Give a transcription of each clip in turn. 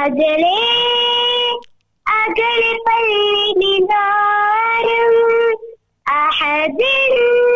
അകലെ അകലെ പള്ളിനിതാരം അഹദിൻ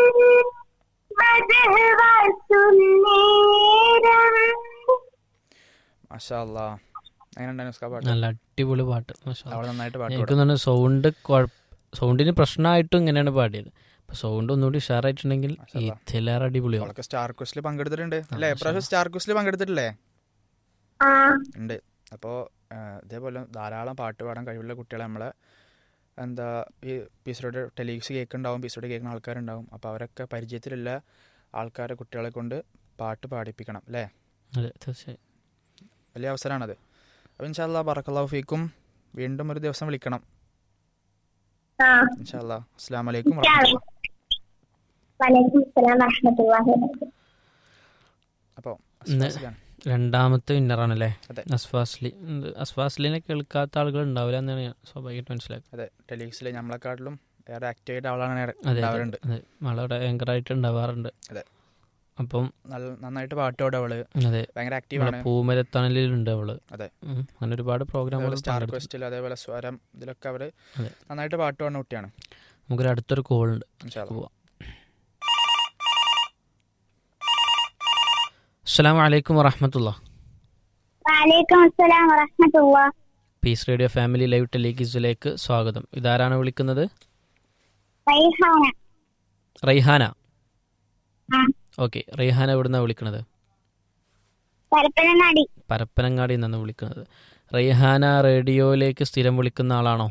മദഹ് വാഴ്ത്തുന്നേരം മാഷാ അല്ലാ എങ്ങനെ ഉണ്ടായിരുന്നു പാട്ട് നല്ല അടിപൊളി പാട്ട് മാഷാ അല്ലാ. അവൾ നന്നായിട്ട് പാട്ട് എനിക്ക് പാടും. തോന്നുന്നു സൗണ്ട് സൗണ്ടിന് പ്രശ്നമായിട്ടും ഇങ്ങനെയാണ് പാടിയത് അപ്പൊ സൗണ്ട് ഒന്നുകൂടി ഉഷാറായിട്ടുണ്ടെങ്കിൽ മാഷാല്ലാ. ഇതിലേറെ അടിപൊളിയാവും അവളൊക്കെ സ്റ്റാർ ക്വസ്റ്റിൽ പങ്കെടുത്തിട്ടുണ്ട് അല്ലേ മാഷാ ഇപ്രാവശ്യം സ്റ്റാർ ക്വസ്റ്റിൽ പങ്കെടുത്തിട്ടില്ലേ ആ ഉണ്ട് അപ്പോൾ ഇതേപോലെ ധാരാളം പാട്ട് പാടാൻ കഴിവുള്ള കുട്ടികളെ നമ്മളെ എന്താ ഈ പീസറോട് ടെലിവിസ് കേൾക്കുന്നുണ്ടാവും പീസറോട് കേൾക്കുന്ന ആൾക്കാരുണ്ടാവും അപ്പോൾ അവരൊക്കെ പരിചയത്തിലുള്ള ആൾക്കാരെ കുട്ടികളെ കൊണ്ട് പാട്ട് പാടിപ്പിക്കണം അല്ലേ അതെ തീർച്ചയായും വലിയ അവസരമാണത് അപ്പോൾ ഇൻഷാല്ലാ ബറക്കല്ലാഹു ഫീക്കും വീണ്ടും ഒരു ദിവസം വിളിക്കണം ആ ഇൻഷാല്ലാ അസ്സാം വലൈക്കും ഇൻഷാ അല്ലാ. വലൈക്കും അസ്സലാം വറഹ്മത്തുള്ളാഹി വബറകാതുഹു അപ്പോൾ ഇന്ന് രണ്ടാമത്തെ വിന്നറാണല്ലേ അതെ. അസ്ഫാസ്ലി ഇത് അസ്ഫാസ്ലിനെ കേൾക്കാത്ത ആളുകൾ ഉണ്ടാവില്ല എന്നാണ് ഞാൻ സ്വാഭാവികമായിട്ട് മനസ്സിലാക്കുന്നത് അതെ ടെലിവിസിൽ നമ്മളെക്കാട്ടിലും ഏറെ ആക്റ്റീവായിട്ട് ആളാണ് അതെ അതെ ഉണ്ടാവാറുണ്ട് അതെ വളരെ ഭയങ്കരമായിട്ട് ഉണ്ടാവാറുണ്ട് അതെ. അപ്പം നല്ല നന്നായിട്ട് പാട്ട് പാടും അവള് അതെ ഭയങ്കര നമ്മളെ ആക്റ്റീവാണ് പൂമരത്തണലിലുണ്ട് അവള് അതെ. ഉം, അങ്ങനെ ഒരുപാട് പ്രോഗ്രാമുകൾ അതേപോലെ സ്റ്റാർ ക്വസ്റ്റിൽ അതേപോലെ സ്വരം ഇതിലൊക്കെ അവര് അതെ. നന്നായിട്ട് പാട്ട് പാടുന്ന കുട്ടിയാണ് നമുക്കൊരു അടുത്തൊരു കോൾ ഉണ്ട് ഇൻഷാല്ലാ. പോവാം അസ്സാം വലൈക്കും വറഹമത്തുള്ള വലൈക്കും അസ്സലാം വറഹ്മത്തുള്ളാഹി പീസ് റേഡിയോ ഫാമിലി ലൈവ് ടെലിഗിസിലേക്ക് സ്വാഗതം ഇതാരാണ് വിളിക്കുന്നത് റൈഹാന റൈഹാന ആ ഓക്കെ റൈഹാന എവിടുന്നാണ് വിളിക്കുന്നത് പരപ്പനങ്ങാടി പരപ്പനങ്ങാടി നിന്നാണ് വിളിക്കുന്നത് റൈഹാന റേഡിയോയിലേക്ക് സ്ഥിരം വിളിക്കുന്ന ആളാണോ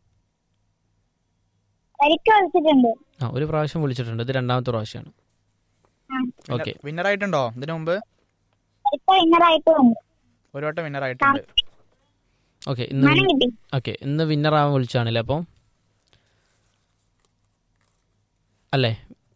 ഒരിക്കൽ വിളിച്ചിട്ടുണ്ട് ആ ഒരു പ്രാവശ്യം വിളിച്ചിട്ടുണ്ട് ഇത് രണ്ടാമത്തെ പ്രാവശ്യമാണ് ആ ഓക്കെ വിന്നർ ആയിട്ടുണ്ടോ ഇതിനു മുമ്പ് ഒരിക്കൽ വിന്നറായിട്ടുണ്ട് ഒരു വട്ടം വിന്നർ ആയിട്ടുണ്ട് ഓക്കെ ഇന്ന് മണം കിട്ടി ഓക്കെ ഇന്ന് വിന്നർ ആവാൻ വിളിച്ചാണല്ലേ അപ്പോൾ അല്ലേ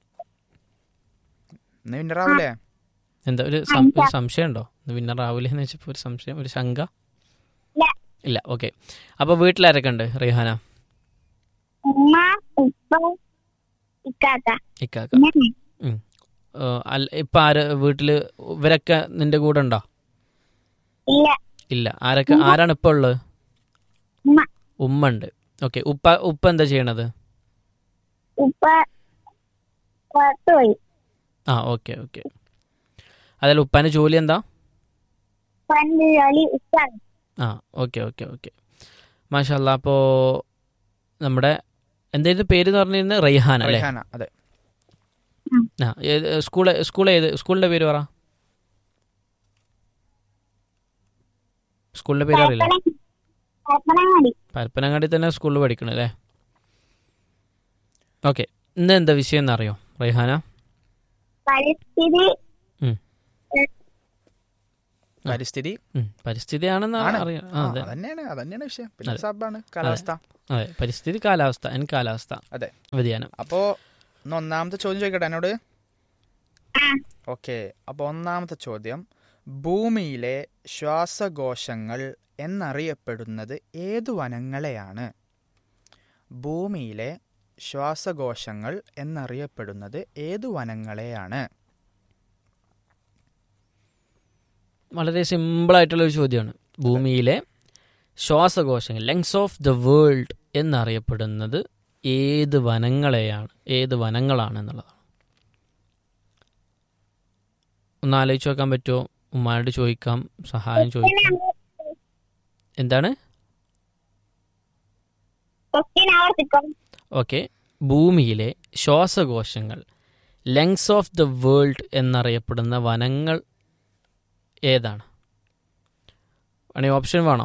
ഇന്ന് വിന്നർ ആവൂലേ എന്താ ഒരു സം- ഒരു സംശയം ഉണ്ടോ ഇന്ന് വിന്നർ ആവില്ലേ എന്ന് വെച്ചപ്പോൾ ഒരു സംശയം ഒരു ശങ്ക ഇല്ല. ഇല്ല ഓക്കെ അപ്പോൾ വീട്ടിലാരൊക്കെ ഉണ്ട് റിഹാന ഉമ്മ ഉപ്പ ഇക്കാക്ക ഇക്കാക്ക പിന്നെ ഉം. ഏ, അല്ല ഇപ്പം ആര് വീട്ടിൽ ഇവരൊക്കെ നിന്റെ കൂടെ ഉണ്ടോ ഇല്ല ഇല്ല ആരൊക്കെ ആരാണ് ഇപ്പോൾ ഉള്ളത് ഉമ്മ ഉമ്മ ഉണ്ട് ഓക്കെ ഉപ്പ ഉപ്പ എന്താ ചെയ്യണത് ഉപ്പ പുറത്തുപോയി ആ ഓക്കെ ഓക്കെ അതല്ല ഉപ്പാൻ്റെ ജോലി എന്താ പണ്ട് ജോലി ഉച്ചാണ് ആ ഓക്കെ ഓക്കെ ഓക്കെ മാഷല്ല അപ്പോൾ നമ്മുടെ എന്തായിരുന്നു പേര് എന്ന് പറഞ്ഞിരുന്നത് റൈഹാൻ അല്ലേ റൈഹാന അതെ ആ ഏത് സ്കൂൾ സ്കൂൾ ഏത് സ്കൂളിൻ്റെ പേര് പറ സ്കൂളിൻ്റെ പേര് അറിയില്ല പരപ്പനങ്ങാടി പരപ്പനങ്ങാടി തന്നെ സ്കൂളിൽ പഠിക്കണം അല്ലേ ഓക്കെ ഇന്ന് എന്താ വിഷയം എന്നറിയോ റൈഹാന പരിസ്ഥിതി ഉം. പരിസ്ഥിതി ഉം, പരിസ്ഥിതിയാണെന്ന് ആണ്. അറിയാം ആ, ആ അതെ അതന്നെയാണ് അതന്നെയാണ് വിഷയം പിന്നെ അതെ. സബാണ് കാലാവസ്ഥ അതെ പരിസ്ഥിതി കാലാവസ്ഥ എൻ കാലാവസ്ഥ അതെ. വ്യതിയാനം അപ്പോ ഇന്ന് ഒന്നാമത്തെ ചോദ്യം ചോദിക്കട്ടെ എന്നോട് ആ ഓക്കെ അപ്പോൾ ഒന്നാമത്തെ ചോദ്യം ഭൂമിയിലെ ശ്വാസകോശങ്ങൾ എന്നറിയപ്പെടുന്നത് ഏതു വനങ്ങളെയാണ് ഭൂമിയിലെ ശ്വാസകോശങ്ങൾ എന്നറിയപ്പെടുന്നത് ഏതു വനങ്ങളെയാണ് വളരെ സിമ്പിളായിട്ടുള്ള ഒരു ചോദ്യമാണ് ഭൂമിയിലെ ശ്വാസകോശങ്ങൾ ലങ്സ് ഓഫ് ദ വേൾഡ് എന്നറിയപ്പെടുന്നത് ഏത് വനങ്ങളെയാണ് ഏത് വനങ്ങളാണ് എന്നുള്ളതാണ് ഒന്ന് ആലോചിച്ച് നോക്കാൻ പറ്റുമോ ഉമ്മാനോട് ചോദിക്കാം സഹായം ചോദിക്കാം എന്താണ് ക്വസ്റ്റ്യൻ ആവർത്തിക്കും ഓക്കെ ഭൂമിയിലെ ശ്വാസകോശങ്ങൾ ലങ്സ് ഓഫ് ദ വേൾഡ് എന്നറിയപ്പെടുന്ന വനങ്ങൾ ഏതാണ് വേണമെങ്കിൽ ഓപ്ഷൻ വേണോ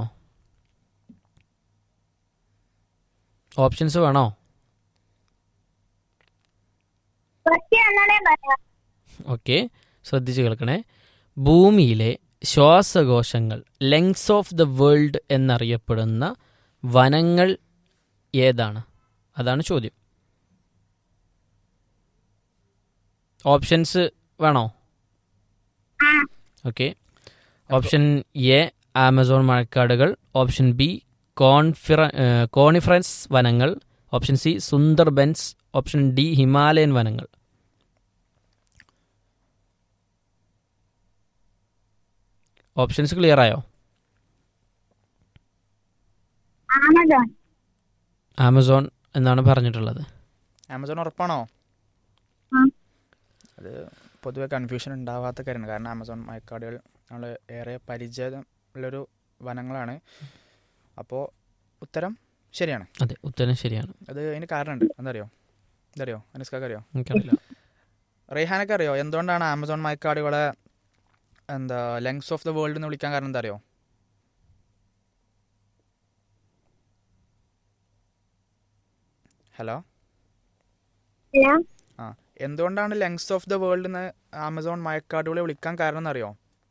ഓപ്ഷൻസ് വേണോ ക്വസ്റ്റ്യൻ ഒന്നുകൂടെ പറയാം ഓക്കെ ശ്രദ്ധിച്ച് കേൾക്കണേ ഭൂമിയിലെ ശ്വാസകോശങ്ങൾ ലങ്സ് ഓഫ് ദ വേൾഡ് എന്നറിയപ്പെടുന്ന വനങ്ങൾ ഏതാണ് അതാണ് ചോദ്യം ഓപ്ഷൻസ് വേണോ ആ ഓക്കെ ഓപ്ഷൻ എ ആമസോൺ മഴക്കാടുകൾ ഓപ്ഷൻ ബി കോൺഫിറ ഏഹ് കോണിഫറൻസ് വനങ്ങൾ option C Sundarbans option D Himalayan വനങ്ങൾ ഓപ്ഷൻസ് ക്ലിയർ ആയോ ആമസോൺ ആമസോൺ എന്നാണ് പറഞ്ഞിട്ടുള്ളത് ആമസോൺ ഉറപ്പാണോ ആ. അത് പൊതുവെ കൺഫ്യൂഷൻ ഉണ്ടാവാത്ത കാര്യമാണ് കാരണം ആമസോൺ മയക്കാടുകൾ നമ്മൾ ഏറെ പരിചയമുള്ളൊരു വനങ്ങളാണ് അപ്പോൾ ഉത്തരം ശരിയാണ് അതെ ഉത്തരം ശരിയാണ് അത് അതിന് കാരണമുണ്ട് എന്തറിയോ എന്തറിയോ അനുസ്കാക്ക് അറിയോ എനിക്കറിയില്ല റെയ്ഹാനൊക്കെ അറിയോ എന്തുകൊണ്ടാണ് ആമസോൺ മയക്കാടുകളെ എന്താ ലെങ്സ് ഓഫ് ദ വേൾഡ് എന്ന് വിളിക്കാൻ കാരണം എന്താ അറിയോ ഹലോ ഹലോ ആ എന്തുകൊണ്ടാണ് ലെങ്സ് ഓഫ് ദ വേൾഡ് എന്ന് ആമസോൺ മയക്കാടുകളെ വിളിക്കാൻ കാരണം എന്നറിയോ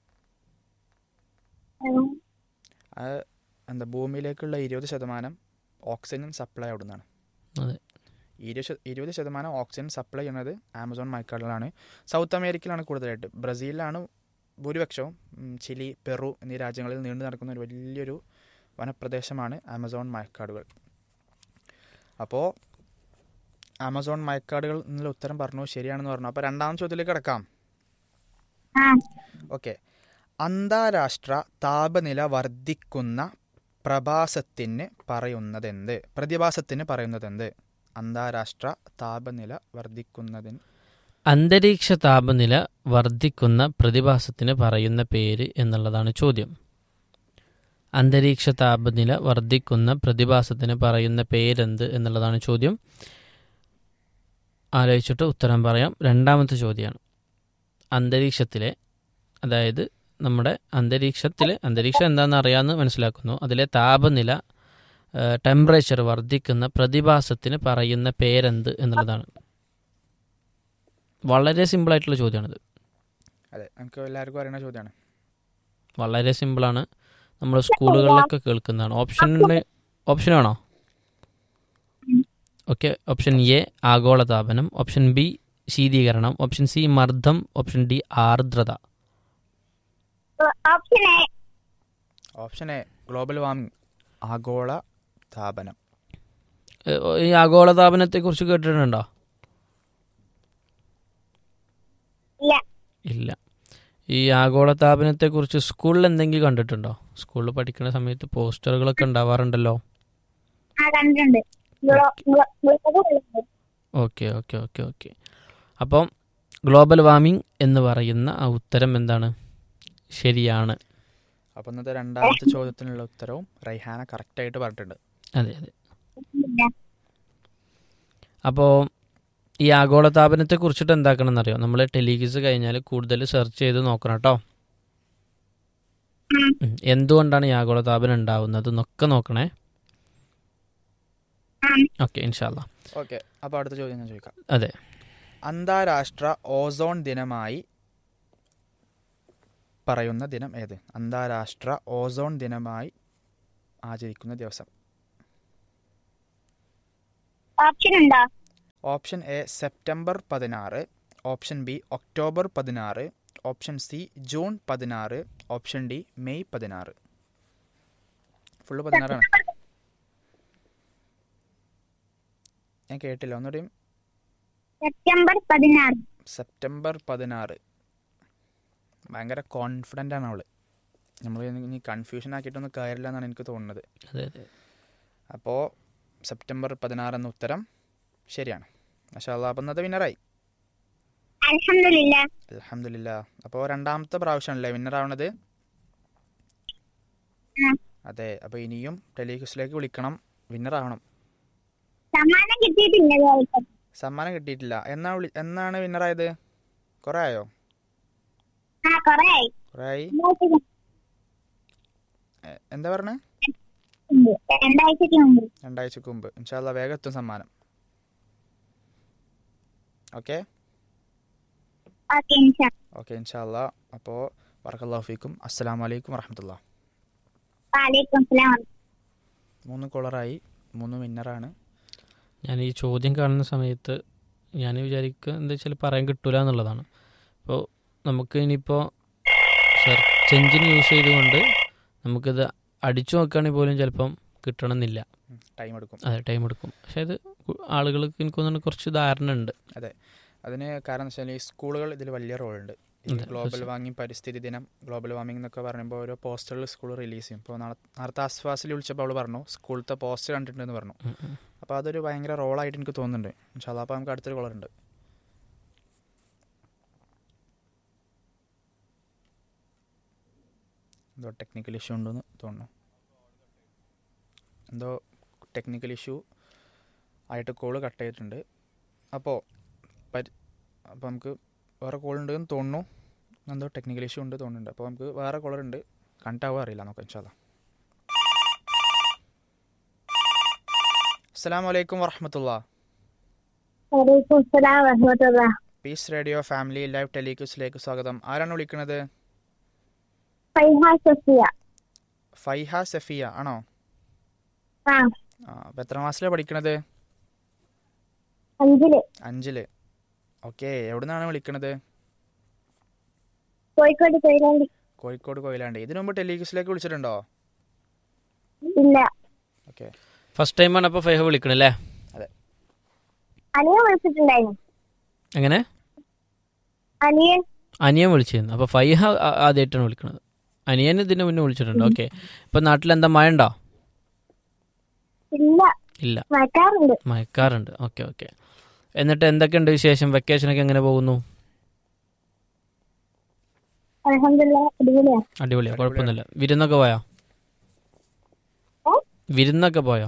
ഉം, അത് എന്താ ഭൂമിയിലേക്കുള്ള ഇരുപത് ശതമാനം ഓക്സിജൻ സപ്ലൈ അവിടുന്നാണ് അതെ. ഇരുപത് ശ- ഇരുപത് ശതമാനം ഓക്സിജൻ സപ്ലൈ ചെയ്യുന്നത് ആമസോൺ മയക്കാടുകളാണ് സൗത്ത് അമേരിക്കയിലാണ് കൂടുതലായിട്ട് ബ്രസീലിലാണ് ഭൂരിപക്ഷവും ഉം, ചിലി പെറു എന്നീ രാജ്യങ്ങളിൽ നീണ്ടു നടക്കുന്ന ഒരു വലിയൊരു വനപ്രദേശമാണ് ആമസോൺ മയക്കാടുകൾ അപ്പോൾ ആമസോൺ മയക്കാടുകൾ എന്നുള്ള ഉത്തരം പറഞ്ഞു ശരിയാണെന്ന് പറഞ്ഞു അപ്പോൾ രണ്ടാമത്തെ ചോദ്യത്തിലേക്ക് കിടക്കാം ആ ഓക്കെ അന്താരാഷ്ട്ര താപനില വർദ്ധിക്കുന്ന പ്രഭാസത്തിന് പറയുന്നതെന്ത് പ്രതിഭാസത്തിന് പറയുന്നതെന്ത് അന്താരാഷ്ട്ര താപനില വർദ്ധിക്കുന്നതിന് അന്തരീക്ഷ താപനില വർദ്ധിക്കുന്ന പ്രതിഭാസത്തിന് പറയുന്ന പേര് എന്നുള്ളതാണ് ചോദ്യം അന്തരീക്ഷ താപനില വർദ്ധിക്കുന്ന പ്രതിഭാസത്തിന് പറയുന്ന പേരെന്ത് എന്നുള്ളതാണ് ചോദ്യം ആലോചിച്ചിട്ട് ഉത്തരം പറയാം രണ്ടാമത്തെ ചോദ്യമാണ് അന്തരീക്ഷത്തിലെ അതായത് നമ്മുടെ അന്തരീക്ഷത്തിൽ അന്തരീക്ഷം എന്താണെന്ന് അറിയാമെന്ന് മനസ്സിലാക്കുന്നു അതിലെ താപനില ടെമ്പറേച്ചർ വർദ്ധിക്കുന്ന പ്രതിഭാസത്തിന് പറയുന്ന പേരെന്ത് എന്നുള്ളതാണ് വളരെ സിമ്പിളായിട്ടുള്ള ചോദ്യമാണിത് അതെ നമുക്ക് എല്ലാവർക്കും അറിയുന്ന ചോദ്യമാണ് വളരെ സിമ്പിളാണ് നമ്മൾ സ്കൂളുകളിലൊക്കെ കേൾക്കുന്നതാണ് ഓപ്ഷന് ഓപ്ഷൻ ആണോ ഓക്കെ ഓപ്ഷൻ എ ആഗോളതാപനം ഓപ്ഷൻ ബി ശീതീകരണം ഓപ്ഷൻ സി മർദ്ദം ഓപ്ഷൻ ഡി ആർദ്രത option A option A global warming ആഗോള താപനം ഏ, ഈ ആഗോളതാപനത്തെ കുറിച്ച് കേട്ടിട്ടുണ്ടോ ഇല്ല ഇല്ല ഈ ആഗോളതാപനത്തെ കുറിച്ച് സ്കൂളിൽ എന്തെങ്കിലും കണ്ടിട്ടുണ്ടോ സ്കൂളിൽ പഠിക്കുന്ന സമയത്ത് പോസ്റ്ററുകളൊക്കെ ഉണ്ടാവാറുണ്ടല്ലോ ആ കണ്ടിട്ടുണ്ട് ഗ്ലോ- ഗ്ലോ- ഗ്ലോബൽ ഉണ്ട്. ഓക്കെ ഓക്കെ ഓക്കെ ഓക്കെ അപ്പം ഗ്ലോബൽ വാർമിംഗ് എന്ന് പറയുന്ന ആ ഉത്തരം എന്താണ് ശരിയാണ് അപ്പോൾ ഇന്നത്തെ രണ്ടാമത്തെ ചോദ്യത്തിനുള്ള ഉത്തരവും റൈഹാന കറക്റ്റായിട്ട് പറഞ്ഞിട്ടുണ്ട് അതെ അതെ ഇല്ല. അപ്പോൾ ഈ ആഗോളതാപനത്തെ കുറിച്ചിട്ട് എന്താക്കണം എന്നറിയോ നമ്മൾ ടെലിഗിസ് കഴിഞ്ഞാൽ കൂടുതൽ സെർച്ച് ചെയ്ത് നോക്കണം കേട്ടോ ഉം. ഉം. എന്തുകൊണ്ടാണ് ഈ ആഗോളതാപനം ഉണ്ടാവുന്നത് എന്നൊക്കെ നോക്കണേ ഉം. ഓക്കെ ഇൻഷാല്ല ഓക്കെ അപ്പോൾ അടുത്ത ചോദ്യം ഞാൻ ചോദിക്കാം അതെ അന്താരാഷ്ട്ര ഓസോൺ ദിനമായി പറയുന്ന ദിനം ഏത് അന്താരാഷ്ട്ര ഓസോൺ ദിനമായി ആചരിക്കുന്ന ദിവസം ഓപ്ഷൻ ഉണ്ടോ ഓപ്ഷൻ എ സെപ്റ്റംബർ പതിനാറ് ഓപ്ഷൻ ബി ഒക്ടോബർ പതിനാറ് ഓപ്ഷൻ സി ജൂൺ പതിനാറ് ഓപ്ഷൻ ഡി മെയ് പതിനാറ് ഫുള്ള് പതിനാറാണ് ഞാൻ കേട്ടില്ല ഒന്നുകൂടി സെപ്റ്റംബർ പതിനാറ് സെപ്റ്റംബർ പതിനാറ് ഭയങ്കര കോൺഫിഡൻ്റ് ആണ് അവള് നമ്മൾ ഇനി കൺഫ്യൂഷൻ ആക്കിയിട്ടൊന്നും കാര്യമില്ല എന്നാണ് എനിക്ക് തോന്നുന്നത് അതെ അതെ അപ്പോൾ സെപ്റ്റംബർ പതിനാറ് എന്ന ഉത്തരം ശരിയാണ് മാഷാ അല്ലാ അപ്പം ഇന്നത്തെ വിന്നറായി അൽഹംദുലില്ല അലഹമില്ല അപ്പോൾ രണ്ടാമത്തെ പ്രാവശ്യമാണല്ലേ വിന്നർ ആവണത് ഉം. അതെ അപ്പോൾ ഇനിയും ടെലിക്യൂസിലേക്ക് വിളിക്കണം വിന്നർ ആവണം സമ്മാനം കിട്ടിയിട്ടില്ല ഇതുവരെയ്ക്കും. സമ്മാനം കിട്ടിയിട്ടില്ല എന്നാ വിളി എന്നാണ് വിന്നറായത് കുറേ ആയോ ആ കൊറേ ആയി കുറേ ആയി എ- എന്താ പറഞ്ഞേ മുമ്പ്. രണ്ടാഴ്ചക്ക് മുമ്പ് രണ്ടാഴ്ചക്ക് മുമ്പ് ഇൻഷാല്ല വേഗം എത്തും സമ്മാനം ഓക്കെ ഓക്കെ ഇൻഷാ ഓക്കെ ഇൻഷാല്ല അപ്പോൾ വർക്കല്ലാഫിക്കും അസ്സലാം വലൈക്കും വറഹമത്തുള്ള വാലേക്കും സലാം മൂന്ന് കോളറായി മൂന്ന് വിന്നറാണ് ഞാൻ ഈ ചോദ്യം കാണുന്ന സമയത്ത് ഞാൻ വിചാരിക്കുക എന്താ വെച്ചാൽ പറയാൻ കിട്ടൂല എന്നുള്ളതാണ് അപ്പോൾ നമുക്ക് ഇനിയിപ്പോൾ സെർച്ച് എഞ്ചിൻ യൂസ് ചെയ്തുകൊണ്ട് നമുക്കിത് അടിച്ചു നോക്കുകയാണെങ്കിൽ പോലും ചിലപ്പം കിട്ടണമെന്നില്ല ടൈം എടുക്കും അതെ ടൈം എടുക്കും പക്ഷേ ഇത് കു- ആളുകൾക്ക് എനിക്ക് തോന്നുന്നു കുറച്ച് ധാരണ ഉണ്ട് അതിന് കാരണം എന്ന് വെച്ചാൽ ഈ സ്കൂളുകൾ ഇതിൽ വലിയ റോളുണ്ട് ഈ അതെ, ഗ്ലോബൽ തീർച്ചയായും. വാർമിംഗ് പരിസ്ഥിതി ദിനം ഗ്ലോബൽ വാർമിംഗ് എന്നൊക്കെ പറയുമ്പോൾ ഓരോ പോസ്റ്ററുകൾ സ്കൂൾ റിലീസ് ചെയ്യും ഇപ്പോൾ നാളെ നേരത്തെ അസ്വാസിൽ വിളിച്ചപ്പോൾ അവൾ പറഞ്ഞു സ്കൂളത്തെ പോസ്റ്റർ കണ്ടിട്ടുണ്ടെന്ന് പറഞ്ഞു ഉം, ഉം. അപ്പോൾ അതൊരു ഭയങ്കര റോളായിട്ട് എനിക്ക് തോന്നുന്നുണ്ട് ഇൻഷാല്ലാ അപ്പോൾ നമുക്ക് അടുത്തൊരു കളർ ഉണ്ട് എന്തോ ടെക്നിക്കൽ ഇഷ്യൂ ഉണ്ടെന്ന് തോന്നുന്നു എന്തോ ടെക്നിക്കൽ ഇഷ്യൂ ആയിട്ട് കോള് കട്ട് ചെയ്തിട്ടുണ്ട് അപ്പോൾ പരി അപ്പോൾ നമുക്ക് വേറെ കോൾ ഉണ്ടെന്ന് തോന്നുന്നു എന്തോ ടെക്നിക്കൽ ഇഷ്യൂ ഉണ്ട് തോന്നുന്നുണ്ട് അപ്പോൾ നമുക്ക് വേറെ കോളർ ഉണ്ട് കണ്ടാവോ അറിയില്ല നോക്കാം ഇൻഷാല്ല അസ്സാം വലൈക്കും വറഹമത്തുള്ള വലൈക്കും അസ്സലാം വറഹ്മത്തുള്ളാ പീസ് റേഡിയോ ഫാമിലി ലൈവ് ടെലിക്യൂസിലേക്ക് സ്വാഗതം ആരാണ് വിളിക്കുന്നത് ഫൈഹ സഫിയ ഫൈഹ സഫിയ ആണോ ആ ആ അപ്പോൾ എത്ര ക്ലാസ്സിലാണ് പഠിക്കണത് അഞ്ചില് അഞ്ചില് ഓക്കെ എവിടെ നിന്നാണ് വിളിക്കണത് കോഴിക്കോട് കൊയിലാണ്ടി കോഴിക്കോട് കൊയിലാണ്ടി ഇതിനു മുമ്പ് ടെലിക്യൂസിലേക്ക് വിളിച്ചിട്ടുണ്ടോ ഇല്ല ഓക്കെ ഫസ്റ്റ് ടൈമാണ് അപ്പോൾ ഫൈഹ വിളിക്കണല്ലേ അനിയൻ വിളിച്ചിട്ടുണ്ടായിരുന്നു എങ്ങനെ അനിയൻ അനിയൻ വിളിച്ചിരുന്നു അപ്പോൾ ഫൈഹ ആ- ആദ്യമായിട്ടാണ് വിളിക്കുന്നത് അനിയൻ ഇതിന് മുന്നേ വിളിച്ചിട്ടുണ്ട് ഓക്കെ ഇപ്പം നാട്ടിൽ എന്താ മഴ ഉണ്ടോ ഇല്ല ഇല്ല മഴക്കാറുണ്ട് മയക്കാറുണ്ട് ഓക്കെ ഓക്കെ എന്നിട്ട് എന്തൊക്കെയുണ്ട് വിശേഷം വെക്കേഷനൊക്കെ എങ്ങനെ പോകുന്നു അലഹമില്ല അടിപൊളിയാ അടിപൊളിയാ കുഴപ്പമൊന്നുമില്ല വിരുന്നൊക്കെ പോയോ ഏ? വിരുന്നൊക്കെ പോയോ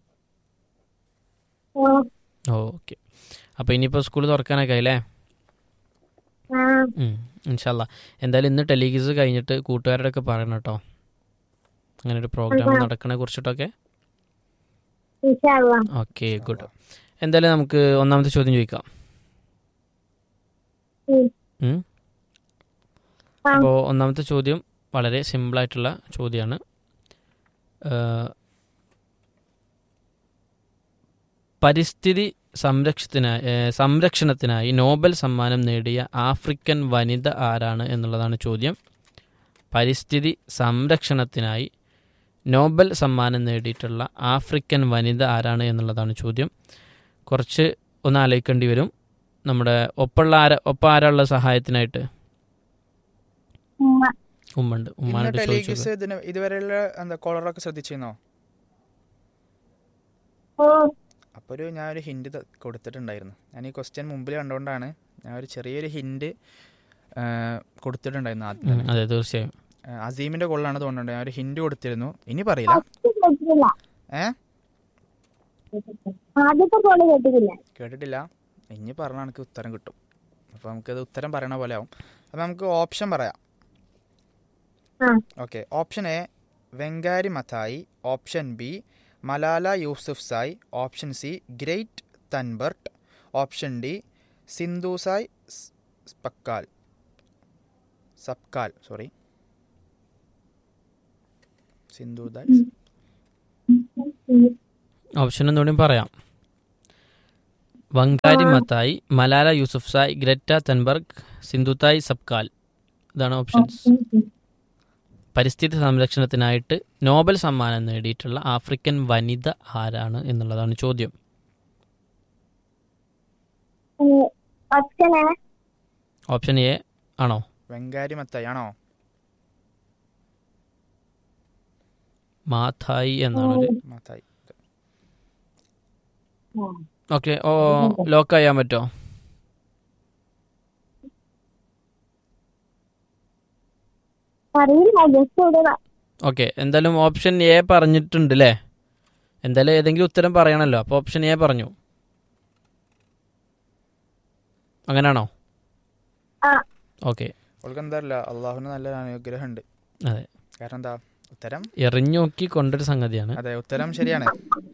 ഓ ഓ ഓക്കെ അപ്പോൾ ഇനിയിപ്പോൾ സ്കൂൾ തുറക്കാനൊക്കെ ആയില്ലേ ആ ഇൻഷല്ല എന്തായാലും ഇന്ന് ടെലിഗീസ് കഴിഞ്ഞിട്ട് കൂട്ടുകാരോടൊക്കെ പറയണം കേട്ടോ അങ്ങനെ ഒരു പ്രോഗ്രാം നടക്കണെ കുറിച്ചിട്ടൊക്കെ ഇൻഷാ അള്ളാ ഓക്കെ ഗുഡ് എന്തായാലും നമുക്ക് ഒന്നാമത്തെ ചോദ്യം ചോദിക്കാം ഉം. ആ. അപ്പോൾ ഒന്നാമത്തെ ചോദ്യം വളരെ സിമ്പിളായിട്ടുള്ള ചോദ്യമാണ് പരിസ്ഥിതി സംരക്ഷണത്തിനായി ഏഹ്, സംരക്ഷണത്തിനായി നോബൽ സമ്മാനം നേടിയ ആഫ്രിക്കൻ വനിത ആരാണ് എന്നുള്ളതാണ് ചോദ്യം പരിസ്ഥിതി സംരക്ഷണത്തിനായി നോബൽ സമ്മാനം നേടിയിട്ടുള്ള ആഫ്രിക്കൻ വനിത ആരാണ് എന്നുള്ളതാണ് ചോദ്യം കുറച്ച് ഒന്ന് ആലോചിക്കേണ്ടി വരും നമ്മുടെ ഒപ്പമുള്ള ആര ഒപ്പം ആരാളുള്ള സഹായത്തിനായിട്ട് ഉമ്മ ഉമ്മുണ്ട് ഇന്ന് ഉമ്മാനോട് ചോദിച്ചത് ടെലിക്യൂസ് ഇതിന് ഇതുവരെയുള്ള എന്താ കോളറൊക്കെ ശ്രദ്ധിച്ചിരുന്നോ ഓ അപ്പോൾ ഒരു ഞാനൊരു ഹിൻഡ് കൊടുത്തിട്ടുണ്ടായിരുന്നു ഞാൻ ഈ ക്വസ്റ്റ്യൻ മുമ്പിൽ കണ്ടുകൊണ്ടാണ് ഞാൻ ഒരു ചെറിയൊരു ഹിൻഡ് കൊടുത്തിട്ടുണ്ടായിരുന്നു ആദ്യം ഉം, തന്നെ. അതെ തീർച്ചയായും ആ, അസീമിന്റെ കൊള്ളാണ് തോന്നുന്നുണ്ട് ഞാൻ ഒരു ഹിൻഡ് കൊടുത്തിരുന്നു ഇനി പറയില്ല ഫസ്റ്റ് കേട്ടിട്ടില്ല ഏ ആദ്യത്തെ കോള് കേട്ടിട്ടില്ല കേട്ടിട്ടില്ല ഇനി പറഞ്ഞാൽ എനിക്ക് ഉത്തരം കിട്ടും അപ്പോൾ നമുക്കത് ഉത്തരം പറയണ പോലെ ആവും അപ്പോൾ നമുക്ക് ഓപ്ഷൻ പറയാം ആ okay option A Wangari Maathai option B Malala Yousafzai option C Greta Thunberg option D Sindhutai സ്- സ്പക്കാൽ സബ്കാൽ സോറി സിന്ധുദായ് ഓപ്ഷൻ ഒന്നുകൂടി പറയാം Wangari Maathai Malala Yousafzai Greta Thunberg Sindhutai Sapkal ഇതാണ് ഓപ്ഷൻസ് പരിസ്ഥിതി സംരക്ഷണത്തിനായിട്ട് നോബൽ സമ്മാനം നേടിയിട്ടുള്ള ആഫ്രിക്കൻ വനിത ആരാണ് എന്നുള്ളതാണ് ചോദ്യം ഓപ്ഷൻ എ ഓപ്ഷൻ എ ആണോ വെങ്കാരി മത്തായി ആണോ മാതായി എന്നാണ് ഒരു മത്തായി ഓക്കെ ഓ ലോക്ക് ചെയ്യാൻ പറ്റുമോ അറിയില്ല ജസ്റ്റ് ഇടുക ഓക്കെ എന്തായാലും ഓപ്ഷൻ എ പറഞ്ഞിട്ടുണ്ട് അല്ലേ എന്തായാലും ഏതെങ്കിലും ഉത്തരം പറയണമല്ലോ അപ്പോൾ ഓപ്ഷൻ എ പറഞ്ഞു അങ്ങനെയാണോ ആ ഓക്കെ അവൾക്ക് എന്താ അറിയില്ല അള്ളാഹുവിന് നല്ല അനുഗ്രഹം ഉണ്ട് അതെ കാരണം എന്താ ഉത്തരം എറിഞ്ഞു നോക്കി കൊണ്ടൊരു സംഗതിയാണ് അതെ ഉത്തരം ശരിയാണ്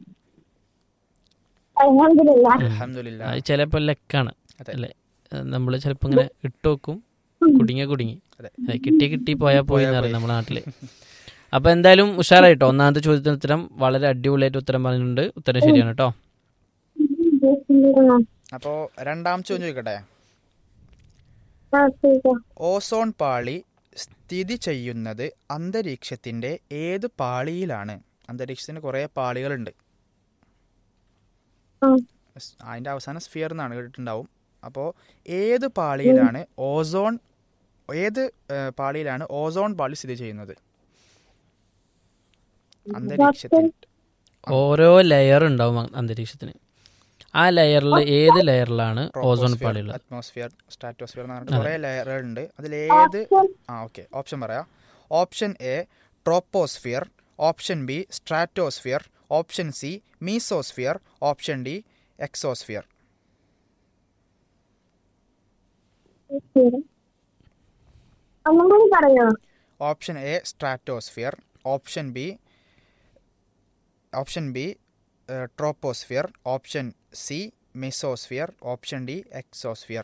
അലഹമില്ല അലഹമില്ല അത് ചിലപ്പോൾ ലെക്കാണ് അതെ. അല്ലേ നമ്മൾ ചിലപ്പോൾ ഇങ്ങനെ ഇട്ട് വെക്കും കുടുങ്ങിയ കുടുങ്ങി അതെ. അതെ കിട്ടി കിട്ടി പോയാൽ പോയി പോയാ എന്ന് പറയും പോയി. നമ്മുടെ നാട്ടില് അപ്പൊ എന്തായാലും ഉഷാറായിട്ടോ ഒന്നാമത്തെ ചോദ്യത്തിന് ഉത്തരം വളരെ അടിപൊളിയായിട്ട് ഉത്തരം പറഞ്ഞിട്ടുണ്ട് ഉത്തരം ശരിയാണ് കേട്ടോ അപ്പോൾ രണ്ടാം ചോദ്യം ചോദിക്കട്ടെ ആ ശരി ഓസോൺ പാളി സ്ഥിതി ചെയ്യുന്നത് അന്തരീക്ഷത്തിന്റെ ഏത് പാളിയിലാണ് അന്തരീക്ഷത്തിന് കുറേ പാളികളുണ്ട് ഉം. സ് അതിന്റെ അവസാനം സ്ഫിയർ എന്നാണ് കേട്ടിട്ടുണ്ടാവും അപ്പോൾ ഏത് പാളിയിലാണ് ഓസോൺ ഏത് ഏഹ്, പാളിയിലാണ് ഓസോൺ പാളി സ്ഥിതി ചെയ്യുന്നത് അന്തരീക്ഷത്തിൽ ഓരോ ലെയർ ഉണ്ടാവും അ- അന്തരീക്ഷത്തിന് ആ ലെയറിൽ ഏത് ലെയറിലാണ് ഓസോൺ പാളി ഉള്ളത് അറ്റ്മോസ്ഫിയർ സ്ട്രാറ്റോസ്ഫിയർ എന്ന് പറഞ്ഞിട്ട് കുറേ ലെയറുകൾ ഉണ്ട് അതിലേത് ഓപ്ഷൻ ആ ഓക്കെ ഓപ്ഷൻ പറയാം option A troposphere option B stratosphere option C mesosphere option D exosphere ഒന്നും കൂടി പറയോ option A stratosphere option B option B troposphere option C mesosphere option D exosphere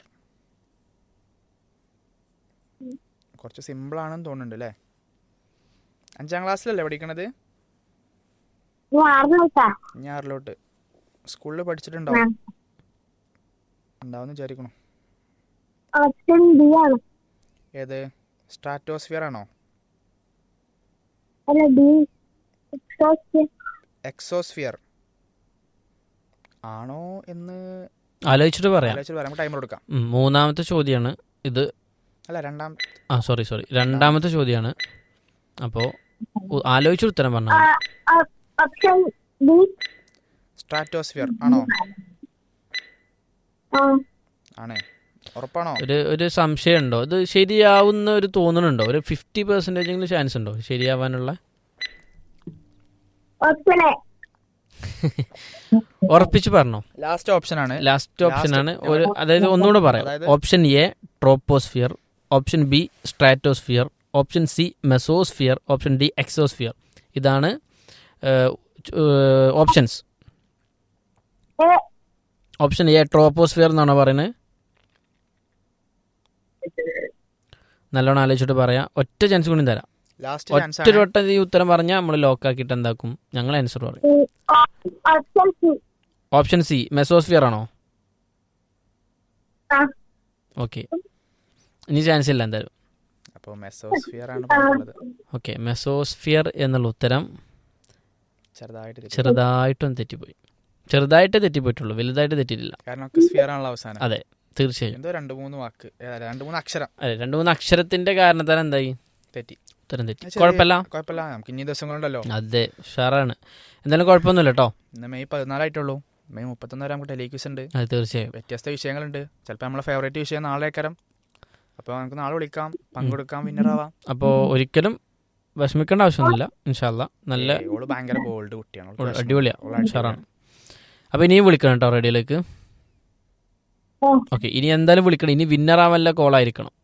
കുറച്ച് സിമ്പിളാണെന്ന് തോന്നുന്നുണ്ട് അല്ലേ അഞ്ചാം ക്ലാസ്സിലല്ലേ പഠിക്കണത് ഞാൻ ആറിന് വെച്ചാ ഇനി ആറിലോട്ട് സ്കൂളിൽ പഠിച്ചിട്ടുണ്ടാവും ഉണ്ടാവും വിചാരിക്കണു ഓപ്ഷൻ ബി ആണ് ഏത് സ്ട്രാറ്റോസ്ഫിയർ ആണോ അല്ല ഡി എക്സോസ്റ്റ് എക്സോസ്ഫിയർ ആണോ എന്ന് ആലോചിച്ചിട്ട് പറയാം ആലോചിച്ചിട്ട് പറയാം ടൈമർ കൊടുക്കാം ഉം, മൂന്നാമത്തെ ചോദ്യമാണ് ഇത് അല്ല രണ്ടാം ആ സോറി സോറി രണ്ടാമത്തെ ചോദ്യമാണ് അപ്പോൾ ആലോചിച്ച് ഉത്തരം പറഞ്ഞാൽ മതി. ഓപ്ഷൻ ബി സ്ട്രാറ്റോസ്ഫിയർ ആണോ ആ ആണേ ഉറപ്പാണോ ഒരു ഒരു സംശയം ഉണ്ടോ ഇത് ശരിയാവുന്ന ഒരു തോന്നണുണ്ടോ ഒരു ഫിഫ്റ്റി പെർസെൻറ്റേജ് എങ്കിലും ചാൻസ് ഉണ്ടോ ശരിയാവാനുള്ള ഓപ്ഷൻ എ ഉറപ്പിച്ച് പറഞ്ഞോ ലാസ്റ്റ് ഓപ്ഷൻ ആണ് ലാസ്റ്റ് ഓപ്ഷൻ ആണ് Last. ഒരു അതായത് ഒന്നുകൂടെ പറയാം അതായത് option A troposphere option B stratosphere option C mesosphere option D exosphere ഇതാണ് options A option A troposphere എന്നാണ് പറയുന്നത് നല്ലോണം ആലോചിച്ചിട്ട് പറയാം ഒറ്റ ചാൻസ് കൂടി തരാം ലാസ്റ്റ് ചാൻസ് ഒറ്റ ഒരു വട്ടം ഈ ഉത്തരം പറഞ്ഞാൽ നമ്മൾ ലോക്കാക്കിയിട്ട് എന്താക്കും ഞങ്ങൾ ആൻസർ പറയും option C option C mesosphere ആണോ ആ ഓക്കെ ഇനി ചാൻസ് ഇല്ല എന്തായാലും അപ്പോൾ മെസോസ്ഫിയർ ആണ് പറയുന്നത് ഓക്കെ മെസോസ്ഫിയർ എന്നുള്ള ഉത്തരം ചെറുതായിട്ട് തെറ്റി. ചെറുതായിട്ടൊന്ന് തെറ്റിപ്പോയി ചെറുതായിട്ട് തെറ്റിപ്പോയിട്ടുള്ളൂ വലുതായിട്ട് തെറ്റിയിട്ടില്ല കാരണം ഒക്കെ സ്ഫിയർ ആണല്ലോ അവസാനം അതെ തീർച്ചയായും എന്തോ രണ്ട് മൂന്ന് വാക്ക് ഏ, രണ്ട് മൂന്ന് അക്ഷരം അതെ രണ്ട് മൂന്ന് അക്ഷരത്തിന്റെ കാരണത്താൽ എന്തായി തെറ്റി ഉത്തരം തെറ്റി ചെറിയ- കുഴപ്പമില്ല കുഴപ്പമില്ല നമുക്ക് ഇനി ദിവസങ്ങളുണ്ടല്ലോ അതെ ഉഷാറാണ് എന്തായാലും കുഴപ്പമൊന്നുമില്ല കേട്ടോ ഇന്ന് മെയ് പതിനാലായിട്ടുള്ളൂ മെയ് മുപ്പത്തൊന്ന് വരെ നമുക്ക് ടെലിക്യൂസ് ഉണ്ട് അത് തീർച്ചയായും വ്യത്യസ്ത വിഷയങ്ങളുണ്ട് ചിലപ്പോൾ നമ്മളെ ഫേവറേറ്റ് വിഷയം നാളെ കരം അപ്പോൾ നമുക്ക് നാളെ വിളിക്കാം പങ്കെടുക്കാം വിന്നറാവാം അപ്പോൾ ഒരിക്കലും വിഷമിക്കേണ്ട ആവശ്യമൊന്നുമില്ല ഇൻഷാല്ല നല്ല ഏയ്, ഓള് ഭയങ്കര ബോൾഡ് കുട്ടിയാണ് ഓൾക്ക് ഓള് വിഷമം. അടിപൊളിയാ ഓള് അടിപൊളിയാണ്. ഉഷാറാണ് അപ്പോൾ ഇനിയും വിളിക്കണം കേട്ടോ റേഡിയോയിലേക്ക് ഓ ഓക്കെ ഇനി എന്തായാലും വിളിക്കണം ഇനി വിന്നറാവല്ല കോളായിരിക്കണം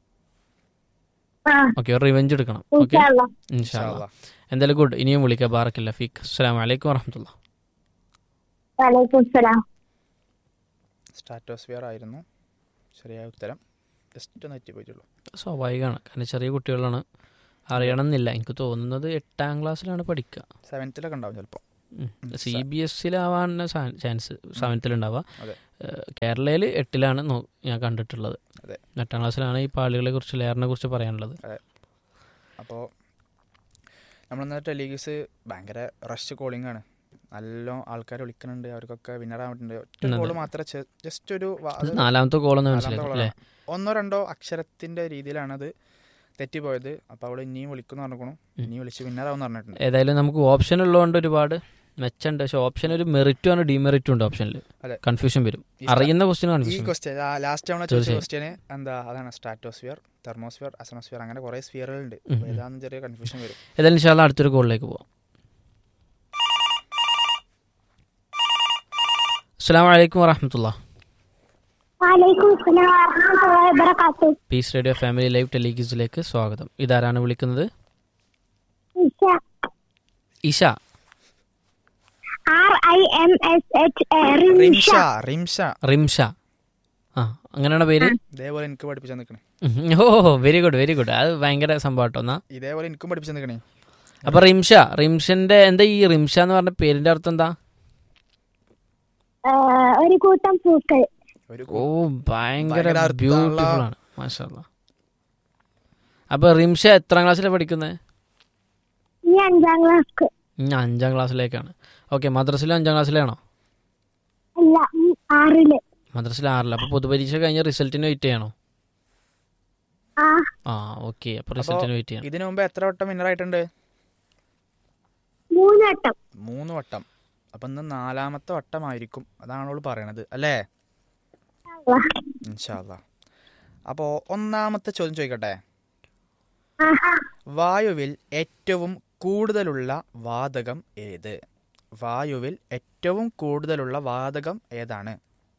ആ ഓക്കെ റിവെഞ്ച് എടുക്കണം ഓക്കെ ഇൻഷാല്ലാ ഇൻഷാല്ല ഇൻഷാല്ലാ. എന്തായാലും ഗുഡ് ഇനിയും വിളിക്കാം ബാറക്കില്ല ഫീക്ക് അസ്സാം വലൈക്കും വറഹമത്തുള്ള വലൈക്കും സലാം സ്ട്രാറ്റോസ്ഫിയർ ആയിരുന്നു ശരിയായ ഉത്തരം ജസ്റ്റ് ഒന്ന് എത്തിപ്പോയിട്ടുള്ളൂ സ്വാഭാവികമാണ് കാരണം ചെറിയ കുട്ടികളാണ് അറിയണം എന്നില്ല എനിക്ക് തോന്നുന്നത് എട്ടാം ക്ലാസ്സിലാണ് പഠിക്കുക സെവൻത്തിലൊക്കെ ഉണ്ടാവും ചിലപ്പോൾ സി ബി എസ് സിയിലാവാൻ ചാൻസ് സെവൻത്തിലുണ്ടാവുക അതെ. കേരളയിൽ എട്ടിലാണ് നോ- ഞാൻ കണ്ടിട്ടുള്ളത് അതെ. എട്ടാം ക്ലാസ്സിലാണ് ഈ പാളികളെ കുറിച്ച് ലെയറിനെ കുറിച്ച് പറയാനുള്ളത് അപ്പോൾ നമ്മളിന്ന് ടെലിഗ്യൂസ് ഭയങ്കര റഷ് കോളിംഗ് ആണ് നല്ല ആൾക്കാർ വിളിക്കുന്നുണ്ട് അവർക്കൊക്കെ വിന്നറാൻ പറ്റുന്നുണ്ട് ഒറ്റ അതെ. കോള് മാത്രം ജസ്റ്റ് ഒരു വാ- ഇത് അത് നാലാമത്തെ കോളെന്ന് നാലാമത്തെ മനസ്സിലാക്കും അല്ലേ കോളാണ്. ഒന്നോ രണ്ടോ അക്ഷരത്തിന്റെ രീതിയിലാണ് അത് തെറ്റിപ്പോയത് അപ്പോൾ അവൾ ഇനിയും വിളിക്കുന്നു പറഞ്ഞിരിക്കണു ഉം. ഇനി വിളിച്ച് വിന്നറാവെന്ന് പറഞ്ഞിട്ടുണ്ട് ഏതായാലും നമുക്ക് ഓപ്ഷൻ ഉള്ളതുകൊണ്ട് ഒരുപാട് മെച്ചുണ്ട് പക്ഷെ ഓപ്ഷൻ ഒരു മെറിറ്റും ആണ് ഡിമെറിറ്റും ഉണ്ട് ഓപ്ഷനിൽ അതെ. കൺഫ്യൂഷൻ വരും ഈ അറിയുന്ന ക്വസ്റ്റ്യൻ ഈ കൺഫ്യൂഷൻ ക്വസ്റ്റ്യൻ ലാസ്റ്റ് നമ്മൾ ചോദിച്ച തീർച്ചയായും. ക്വസ്റ്റ്യന് എന്താ അതാണ് സ്ട്രാറ്റോസ്ഫിയർ തെർമോസ്ഫിയർ അസനോസ്ഫിയർ അങ്ങനെ കുറേ സ്ഫിയറുകളുണ്ട് ഉം, അപ്പോൾ ഉം. ഏതാണെന്ന് ചെറിയ കൺഫ്യൂഷൻ വരും ഏതായാലും ഇൻഷാല്ല അടുത്തൊരു കോളിലേക്ക് പോവാം അസ്സാം വലൈക്കും വറഹമത്തുള്ള വലൈക്കും സലാം വറഹ്മത്തുള്ളാഹി വബറകാത്തു പീസ് റേഡിയോ ഫാമിലി ലൈവ് ടെലിഗീസിലേക്ക് സ്വാഗതം ഇതാരാണ് വിളിക്കുന്നത് ഇഷ ഇഷ R I M S H A Rimsha Rimsha Rimsha Rimsha ആ അങ്ങനെയാണ് പേര് ഇതേപോലെ എനിക്ക് പഠിപ്പിച്ചു നിൽക്കണേ ഉം. ഓ വെരി ഗുഡ് വെരി ഗുഡ് അത് ഭയങ്കര സംഭവം കേട്ടോ എന്നാ ഇതേപോലെ എനിക്കും പഠിപ്പിച്ചു നിൽക്കണേ അപ്പൊ റിംഷ റിംഷന്റെ എന്താ ഈ റിംഷ എന്ന് പറഞ്ഞ പേരിന്റെ അർത്ഥം എന്താ ആ, ഒരു കൂട്ടം പൂക്കൾ ഒരു ഓ ഭയങ്കര ഭയങ്കര അർത്ഥമുള്ള- ബ്യൂട്ടിഫുൾ ആണ് മാഷാല്ല അപ്പൊ റിംഷ എത്രാം ക്ലാസ്സിലാണ് പഠിക്കുന്നത് ഈ അഞ്ചാം ക്ലാസ് ഇനി അഞ്ചാം ക്ലാസ്സിലേക്കാണ് ഓക്കെ മദ്രസിലും അഞ്ചാം ക്ലാസ്സിലാണോ അല്ല ഉം, ആറില് മദ്രസിൽ ആറില്ല അപ്പൊ പൊതുപരീക്ഷ കഴിഞ്ഞ റിസൾട്ടിന് വെയിറ്റ് ചെയ്യണോ ആ ആ ഓക്കെ അപ്പോൾ റിസൾട്ടിന് വെയിറ്റ് ചെയ്യാം ഇതിനു മുമ്പ് എത്ര വട്ടം വിന്നർ ആയിട്ടുണ്ട് മൂന്ന് വട്ടം മൂന്ന് വട്ടം അപ്പം ഇന്ന് നാലാമത്തെ വട്ടമായിരിക്കും അതാണ് അവൾ പറയണത് അല്ലേ ആ. ഇൻഷാല്ല അപ്പോൾ ഒന്നാമത്തെ ചോദ്യം ചോദിക്കട്ടെ ആ വായുവിൽ ഏറ്റവും കൂടുതലുള്ള വാതകം ഏത് വായുവിൽ ഏറ്റവും കൂടുതലുള്ള വാതകം ഏതാണ്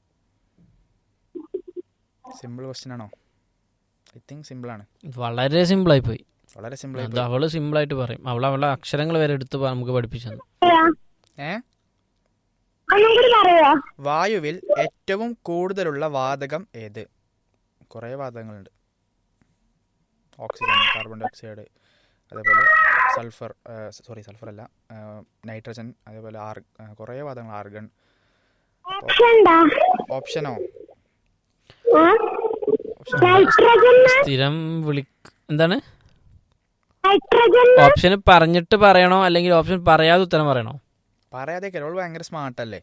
സിമ്പിൾ ക്വസ്റ്റ്യൻ ആണോ ഐ തിങ്ക് സിമ്പിൾ ആണ് വളരെ സിമ്പിളായി പോയി വളരെ സിമ്പിൾ അത് അവള് സിമ്പിളായിട്ട് പറയും അവൾ അവളെ അക്ഷരങ്ങൾ വരെ എടുത്ത് പ- നമുക്ക് പഠിപ്പിച്ചത് പറയാ. ഏ ഒന്നും കൂടി പറയുവോ വായുവിൽ ഏറ്റവും കൂടുതലുള്ള വാതകം ഏത് കുറേ വാതകങ്ങളുണ്ട് ഓക്സിജൻ കാർബൺ ഡൈ ഓക്സൈഡ് അതേപോലെ സൾഫർ സോറി സൾഫർ അല്ല നൈട്രജൻ അതേപോലെ ആർ കുറേ വാതകങ്ങൾ ആർഗൺ ഓപ്ഷൻ ഉണ്ടോ ഓപ്ഷനോ ആ? ഓപ്ഷൻ നൈട്രജൻ സ്ഥിരം വിളി എന്താണ് നൈട്രജൻ ഓപ്ഷൻ പറഞ്ഞിട്ട് പറയണോ അല്ലെങ്കിൽ ഓപ്ഷൻ പറയാതെ ഉത്തരം പറയണോ പറയാതെ അവൾ ഭയങ്കര സ്മാർട്ട് അല്ലേ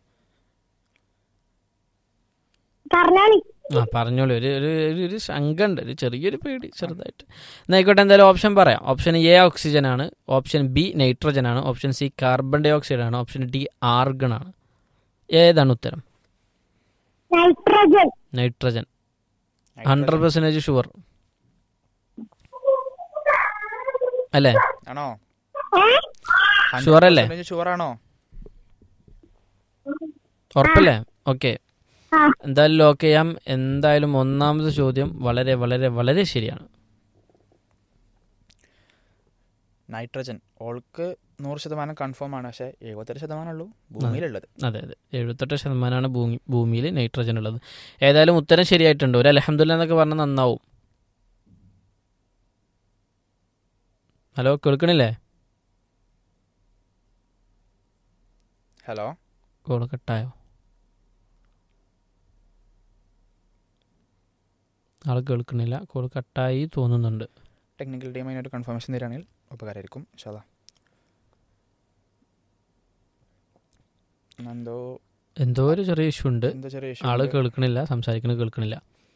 പറഞ്ഞോളി ആ പറഞ്ഞോളൂ ഒരു ഒരു ഒരു- ഒരു ശങ്ക ഉണ്ട് ഒരു ചെറിയൊരു പേടി ചെറുതായിട്ട് എന്നായിക്കോട്ടെ എന്തായാലും ഓപ്ഷൻ പറയാം ഓപ്ഷൻ എ ഓക്സിജൻ ആണ് ഓപ്ഷൻ ബി നൈട്രജൻ ആണ് option C carbon dioxide ആണ് ഓപ്ഷൻ ഡി ആർഗൺ ആണ് ഏതാണ് ഉത്തരം nitrogen nitrogen hundred percentage sure അല്ലേ ആണോ ഏ Sure അല്ലേ? ഷുവർ ആണോ ഉറപ്പല്ലേ ഓക്കെ ആ എന്തായാലും ലോക്ക് ചെയ്യാം എന്തായാലും ഒന്നാമത്തെ ചോദ്യം വളരെ വളരെ വളരെ ശരിയാണ് നൈട്രജൻ ഓൾക്ക് നൂറ് ശതമാനം കൺഫേം ആണ് പക്ഷേ എഴുപത്തെട്ട് ശതമാനമുള്ളൂ ഭൂമിയിലുള്ളത് അതെ അതെ എഴുപത്തെട്ട് ശതമാനമാണ് ഭൂമി ഭൂമിയിൽ നൈട്രജൻ ഉള്ളത് ഏതായാലും ഉത്തരം ശരിയായിട്ടുണ്ട് ഒരു അലഹമുല്ല എന്നൊക്കെ പറഞ്ഞാൽ നന്നാവും ഹലോ കേൾക്കണില്ലേ ഹലോ കോൾ കട്ടായോ ആൾ കേൾക്കണില്ല കോൾ കട്ടായി തോന്നുന്നുണ്ട് ടെക്നിക്കൽ ടീം അതിനൊരു കൺഫർമേഷൻ തരികയാണെങ്കിൽ ഉപകാരമായിരിക്കും ഇൻഷാല്ലാ എന്തോ എന്തോ ഒരു ചെറിയ ഇഷ്യൂ ഉണ്ട് എന്തോ ചെറിയ issue ആള് ഉണ്ട്. കേൾക്കണില്ല സംസാരിക്കണത് കേൾക്കണില്ല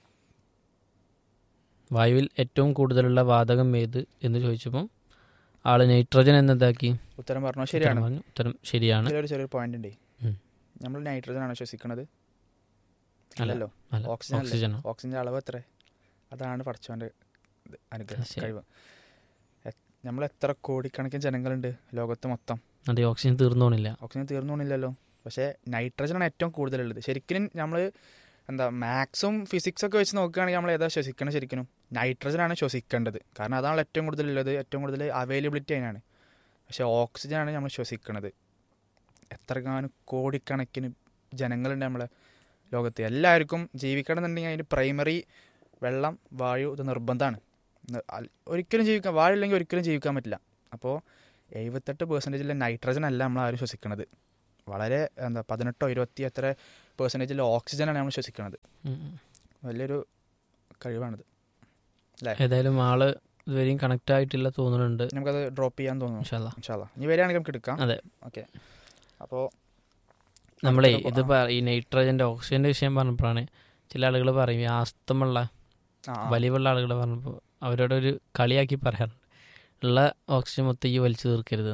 വായുവിൽ ഏറ്റവും കൂടുതലുള്ള വാതകം ഏത് എന്ന് ചോദിച്ചപ്പോൾ ആള് നൈട്രജൻ എന്നതാക്കി ഉത്തരം പറഞ്ഞോ ഉത്തരം ശരിയാണ് പറഞ്ഞു ഉത്തരം ശരിയാണ് ഇതിലൊരു ചെറിയൊരു പോയിന്റ് ഉണ്ട് ഉം. നമ്മൾ നൈട്രജൻ ആണോ ശ്വസിക്കുന്നത് അല്ല. അല്ലല്ലോ അല്ല ഓക്സിജൻ അല്ലേ? ഓക്സിജൻ ഓക്സിജന്റെ അളവ് എത്ര അതാണ് പഠിച്ചവന്റെ അനുഗ്രഹം ശരി. കഴിവ് എ- നമ്മൾ എത്ര കോടിക്കണക്കിന് ജനങ്ങളുണ്ട് ലോകത്ത് മൊത്തം അതെ ഓക്സിജൻ തീർന്നോണില്ല ഓക്സിജൻ തീർന്നോണില്ലല്ലോ പക്ഷേ നൈട്രജനാണ് ഏറ്റവും കൂടുതലുള്ളത് ശരിക്കും നമ്മൾ എന്താ മാത്സും ഫിസിക്സും ഒക്കെ വെച്ച് നോക്കുകയാണെങ്കിൽ നമ്മൾ ഏതാ ശ്വസിക്കണം ശരിക്കും നൈട്രജനാണ് ശ്വസിക്കേണ്ടത് കാരണം അതാണ് ഏറ്റവും കൂടുതലുള്ളത് ഏറ്റവും കൂടുതൽ അവൈലബിലിറ്റി അതിനാണ് പക്ഷേ ഓക്സിജനാണ് നമ്മൾ ശ്വസിക്കുന്നത് എത്രകാനും കോടിക്കണക്കിന് ജനങ്ങളുണ്ട് നമ്മളെ ലോകത്ത് എല്ലാവർക്കും ജീവിക്കണമെന്നുണ്ടെങ്കിൽ അതിന് പ്രൈമറി വെള്ളം വായു ഇത് നിർബന്ധമാണ് ഒരിക്കലും ജീവിക്കാൻ വായു ഇല്ലെങ്കിൽ ഒരിക്കലും ജീവിക്കാൻ പറ്റില്ല അപ്പോൾ എഴുപത്തെട്ട് പെർസെൻറ്റേജിലെ നൈട്രജൻ അല്ല നമ്മൾ ആരും ശ്വസിക്കുന്നത് വളരെ എന്താ പതിനെട്ടോ ഇരുപത്തി എത്ര പെർസെൻറ്റേജിൽ ഓക്സിജനാണ് നമ്മൾ ശ്വസിക്കുന്നത് ഉം, ഉം. വലിയൊരു കഴിവാണിത് ഏതായാലും ആള് ഇതുവരെയും കണക്ട് ആയിട്ടില്ല തോന്നുന്നുണ്ട് നമുക്കത് ഡ്രോപ്പ് ചെയ്യാൻ തോന്നുന്നു ഇൻഷാല്ലാ ഇൻഷാല്ലാ ഇനി വരികയാണെങ്കിൽ നമുക്ക് എടുക്കാം അതെ ഓക്കെ അപ്പോൾ നമ്മളെ അടുത്തൊരു ഇത് പ- പ- ഈ നൈട്രജന്റെ ഓക്സിജന്റെ വിഷയം പറഞ്ഞപ്പോഴാണ് ചില ആളുകൾ പറയും ഈ ആസ്തമുള്ള ആ ആ. വലിവുള്ള ആളുകൾ പറഞ്ഞപ്പോൾ അവരോട് ഒരു കളിയാക്കി പറയാറുണ്ട് ഉള്ള ഓക്സിജൻ മൊത്തം ഈ വലിച്ചു തീർക്കരുത്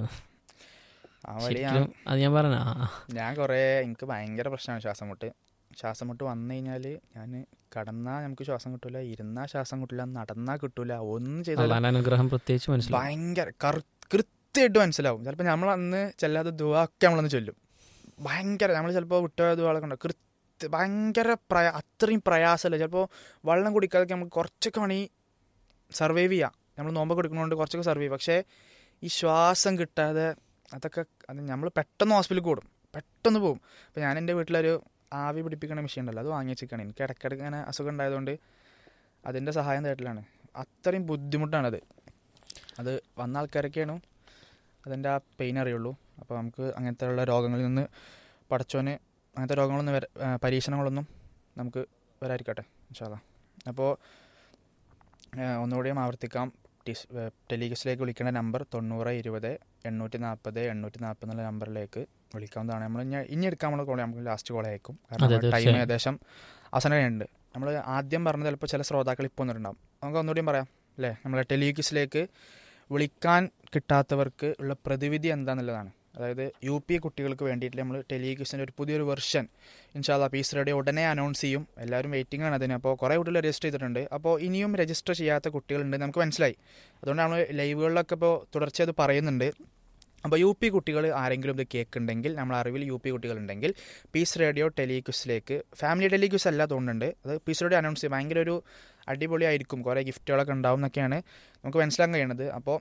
ആ വഴി ഞാൻ ശരിക്കും അത് ഞാൻ പറഞ്ഞ ഞാൻ കുറേ എനിക്ക് ഭയങ്കര പ്രശ്നമാണ് ശ്വാസം മുട്ട് ശ്വാസം മുട്ട് വന്നു കഴിഞ്ഞാൽ ഞാൻ കടന്നാൽ നമുക്ക് ശ്വാസം കിട്ടൂല ഇരുന്നാൽ ശ്വാസം കിട്ടില്ല നടന്നാൽ കിട്ടൂല ഒന്നും ചെയ്താൽ അള്ളാന്റെ അനുഗ്രഹം പ്രത്യേകിച്ച് മനസ്സിലാവും ഭയങ്കര കറു കൃത്യമായിട്ട് മനസ്സിലാവും ചിലപ്പോൾ നമ്മൾ അന്ന് ചെല്ലാത്ത ദുവാക്കെ നമ്മളന്ന് ചൊല്ലും ഭയങ്കര നമ്മൾ ചിലപ്പോൾ വിട്ടുപോയ ദുവാളൊക്കെ ഉണ്ടാവും കൃത്യ ഭയങ്കര പ്രയാ അത്രയും പ്രയാസമല്ല ചിലപ്പോൾ വെള്ളം കുടിക്കാതൊക്കെ നമുക്ക് കുറച്ചൊക്കെ വേണമെങ്കിൽ സർവൈവ് ചെയ്യാം നമ്മൾ നോമ്പ് കൊടുക്കുന്നതുകൊണ്ട് കുറച്ചൊക്കെ സർവൈവ് ചെയ്യും പക്ഷേ ഈ ശ്വാസം കിട്ടാതെ അതൊക്കെ അത് നമ്മൾ പെട്ടെന്ന് ഹോസ്പിറ്റലിൽ കൂടും പെട്ടെന്ന് പോകും അപ്പോൾ ഞാൻ എൻ്റെ വീട്ടിലൊരു ആവി പിടിപ്പിക്കുന്ന മെഷീൻ ഉണ്ടല്ലോ അത് വാങ്ങി വെച്ചിരിക്കുകയാണ് എനിക്ക് ഇടയ്ക്കിടയ്ക്ക് ഇങ്ങനെ അസുഖം ഉണ്ടായതുകൊണ്ട് അതിൻ്റെ സഹായം തേട്ടലാണ് അത്രയും ബുദ്ധിമുട്ടാണത് അത് വന്ന ആൾക്കാരൊക്കെയാണ് അതിൻ്റെ ആ പെയിൻ അറിയുള്ളൂ അപ്പോൾ നമുക്ക് അങ്ങനത്തെ ഉള്ള രോഗങ്ങളിൽ നിന്ന് പടച്ചോന് അങ്ങനത്തെ രോഗങ്ങളൊന്നും വര ആ, പരീക്ഷണങ്ങളൊന്നും നമുക്ക് വരാതിരിക്കട്ടെ ഇൻഷാല്ല അപ്പോൾ ഒന്നുകൂടിയും ആവർത്തിക്കാം ടിസ് ടെലിഗസിലേക്ക് വിളിക്കേണ്ട നമ്പർ തൊണ്ണൂറ് ഇരുപത് എണ്ണൂറ്റി നാൽപ്പത് എണ്ണൂറ്റി നാൽപ്പത് എന്നുള്ള നമ്പറിലേക്ക് വിളിക്കാവുന്നതാണ് നമ്മൾ ഇനി ഇനി എടുക്കാൻ നമ്മൾ കോൾ നമുക്ക് ലാസ്റ്റ് കോൾ അയക്കും അതെ, കാരണം ടൈം തീർച്ചയായും. ഏകദേശം അവസാനം ഉണ്ട് നമ്മൾ ആദ്യം പറഞ്ഞത് ചിലപ്പോൾ ചില ശ്രോതാക്കൾ ഇപ്പോൾ വന്നിട്ടുണ്ടാവും നമുക്ക് ഒന്നുകൂടിയും പറയാം അല്ലേ നമ്മളെ ടെലിവിക്സിലേക്ക് വിളിക്കാൻ കിട്ടാത്തവർക്ക് ഉള്ള പ്രതിവിധി എന്താണെന്നുള്ളതാണ് അതായത് യു പി കുട്ടികൾക്ക് വേണ്ടിയിട്ട് നമ്മൾ ടെലിവിഷൻ്റെ ഒരു പുതിയൊരു വെർഷൻ ഇൻഷാല്ല പീസ് റേഡിയോ ഉടനെ അനൗൺസ് ചെയ്യും എല്ലാവരും വെയിറ്റിംഗാണ് അതിന് അപ്പോൾ കുറേ കുട്ടികൾ രജിസ്റ്റർ ചെയ്തിട്ടുണ്ട് അപ്പോൾ ഇനിയും രജിസ്റ്റർ ചെയ്യാത്ത കുട്ടികളുണ്ട് നമുക്ക് മനസ്സിലായി അതുകൊണ്ടാണ് ലൈവുകളിലൊക്കെ ഇപ്പോൾ തുടർച്ചയായി അത് പറയുന്നുണ്ട് അപ്പോൾ യു പി കുട്ടികൾ ആരെങ്കിലും ഇത് കേൾക്കുന്നുണ്ടെങ്കിൽ നമ്മൾ അറിവിൽ യു പി കുട്ടികളുണ്ടെങ്കിൽ പീസ് റേഡിയോ ടെലിക്വിസിലേക്ക് ഫാമിലി ടെലിക്വിസ് അല്ല തോന്നുന്നുണ്ട് അത് പീസ് റേഡിയോ അനൗൺസ് ചെയ്യും ഭയങ്കര ഒരു അടിപൊളിയായിരിക്കും കുറേ ഗിഫ്റ്റുകളൊക്കെ ഉണ്ടാവും എന്നൊക്കെയാണ് നമുക്ക് മനസ്സിലാക്കാൻ കഴിയുന്നത് അപ്പോൾ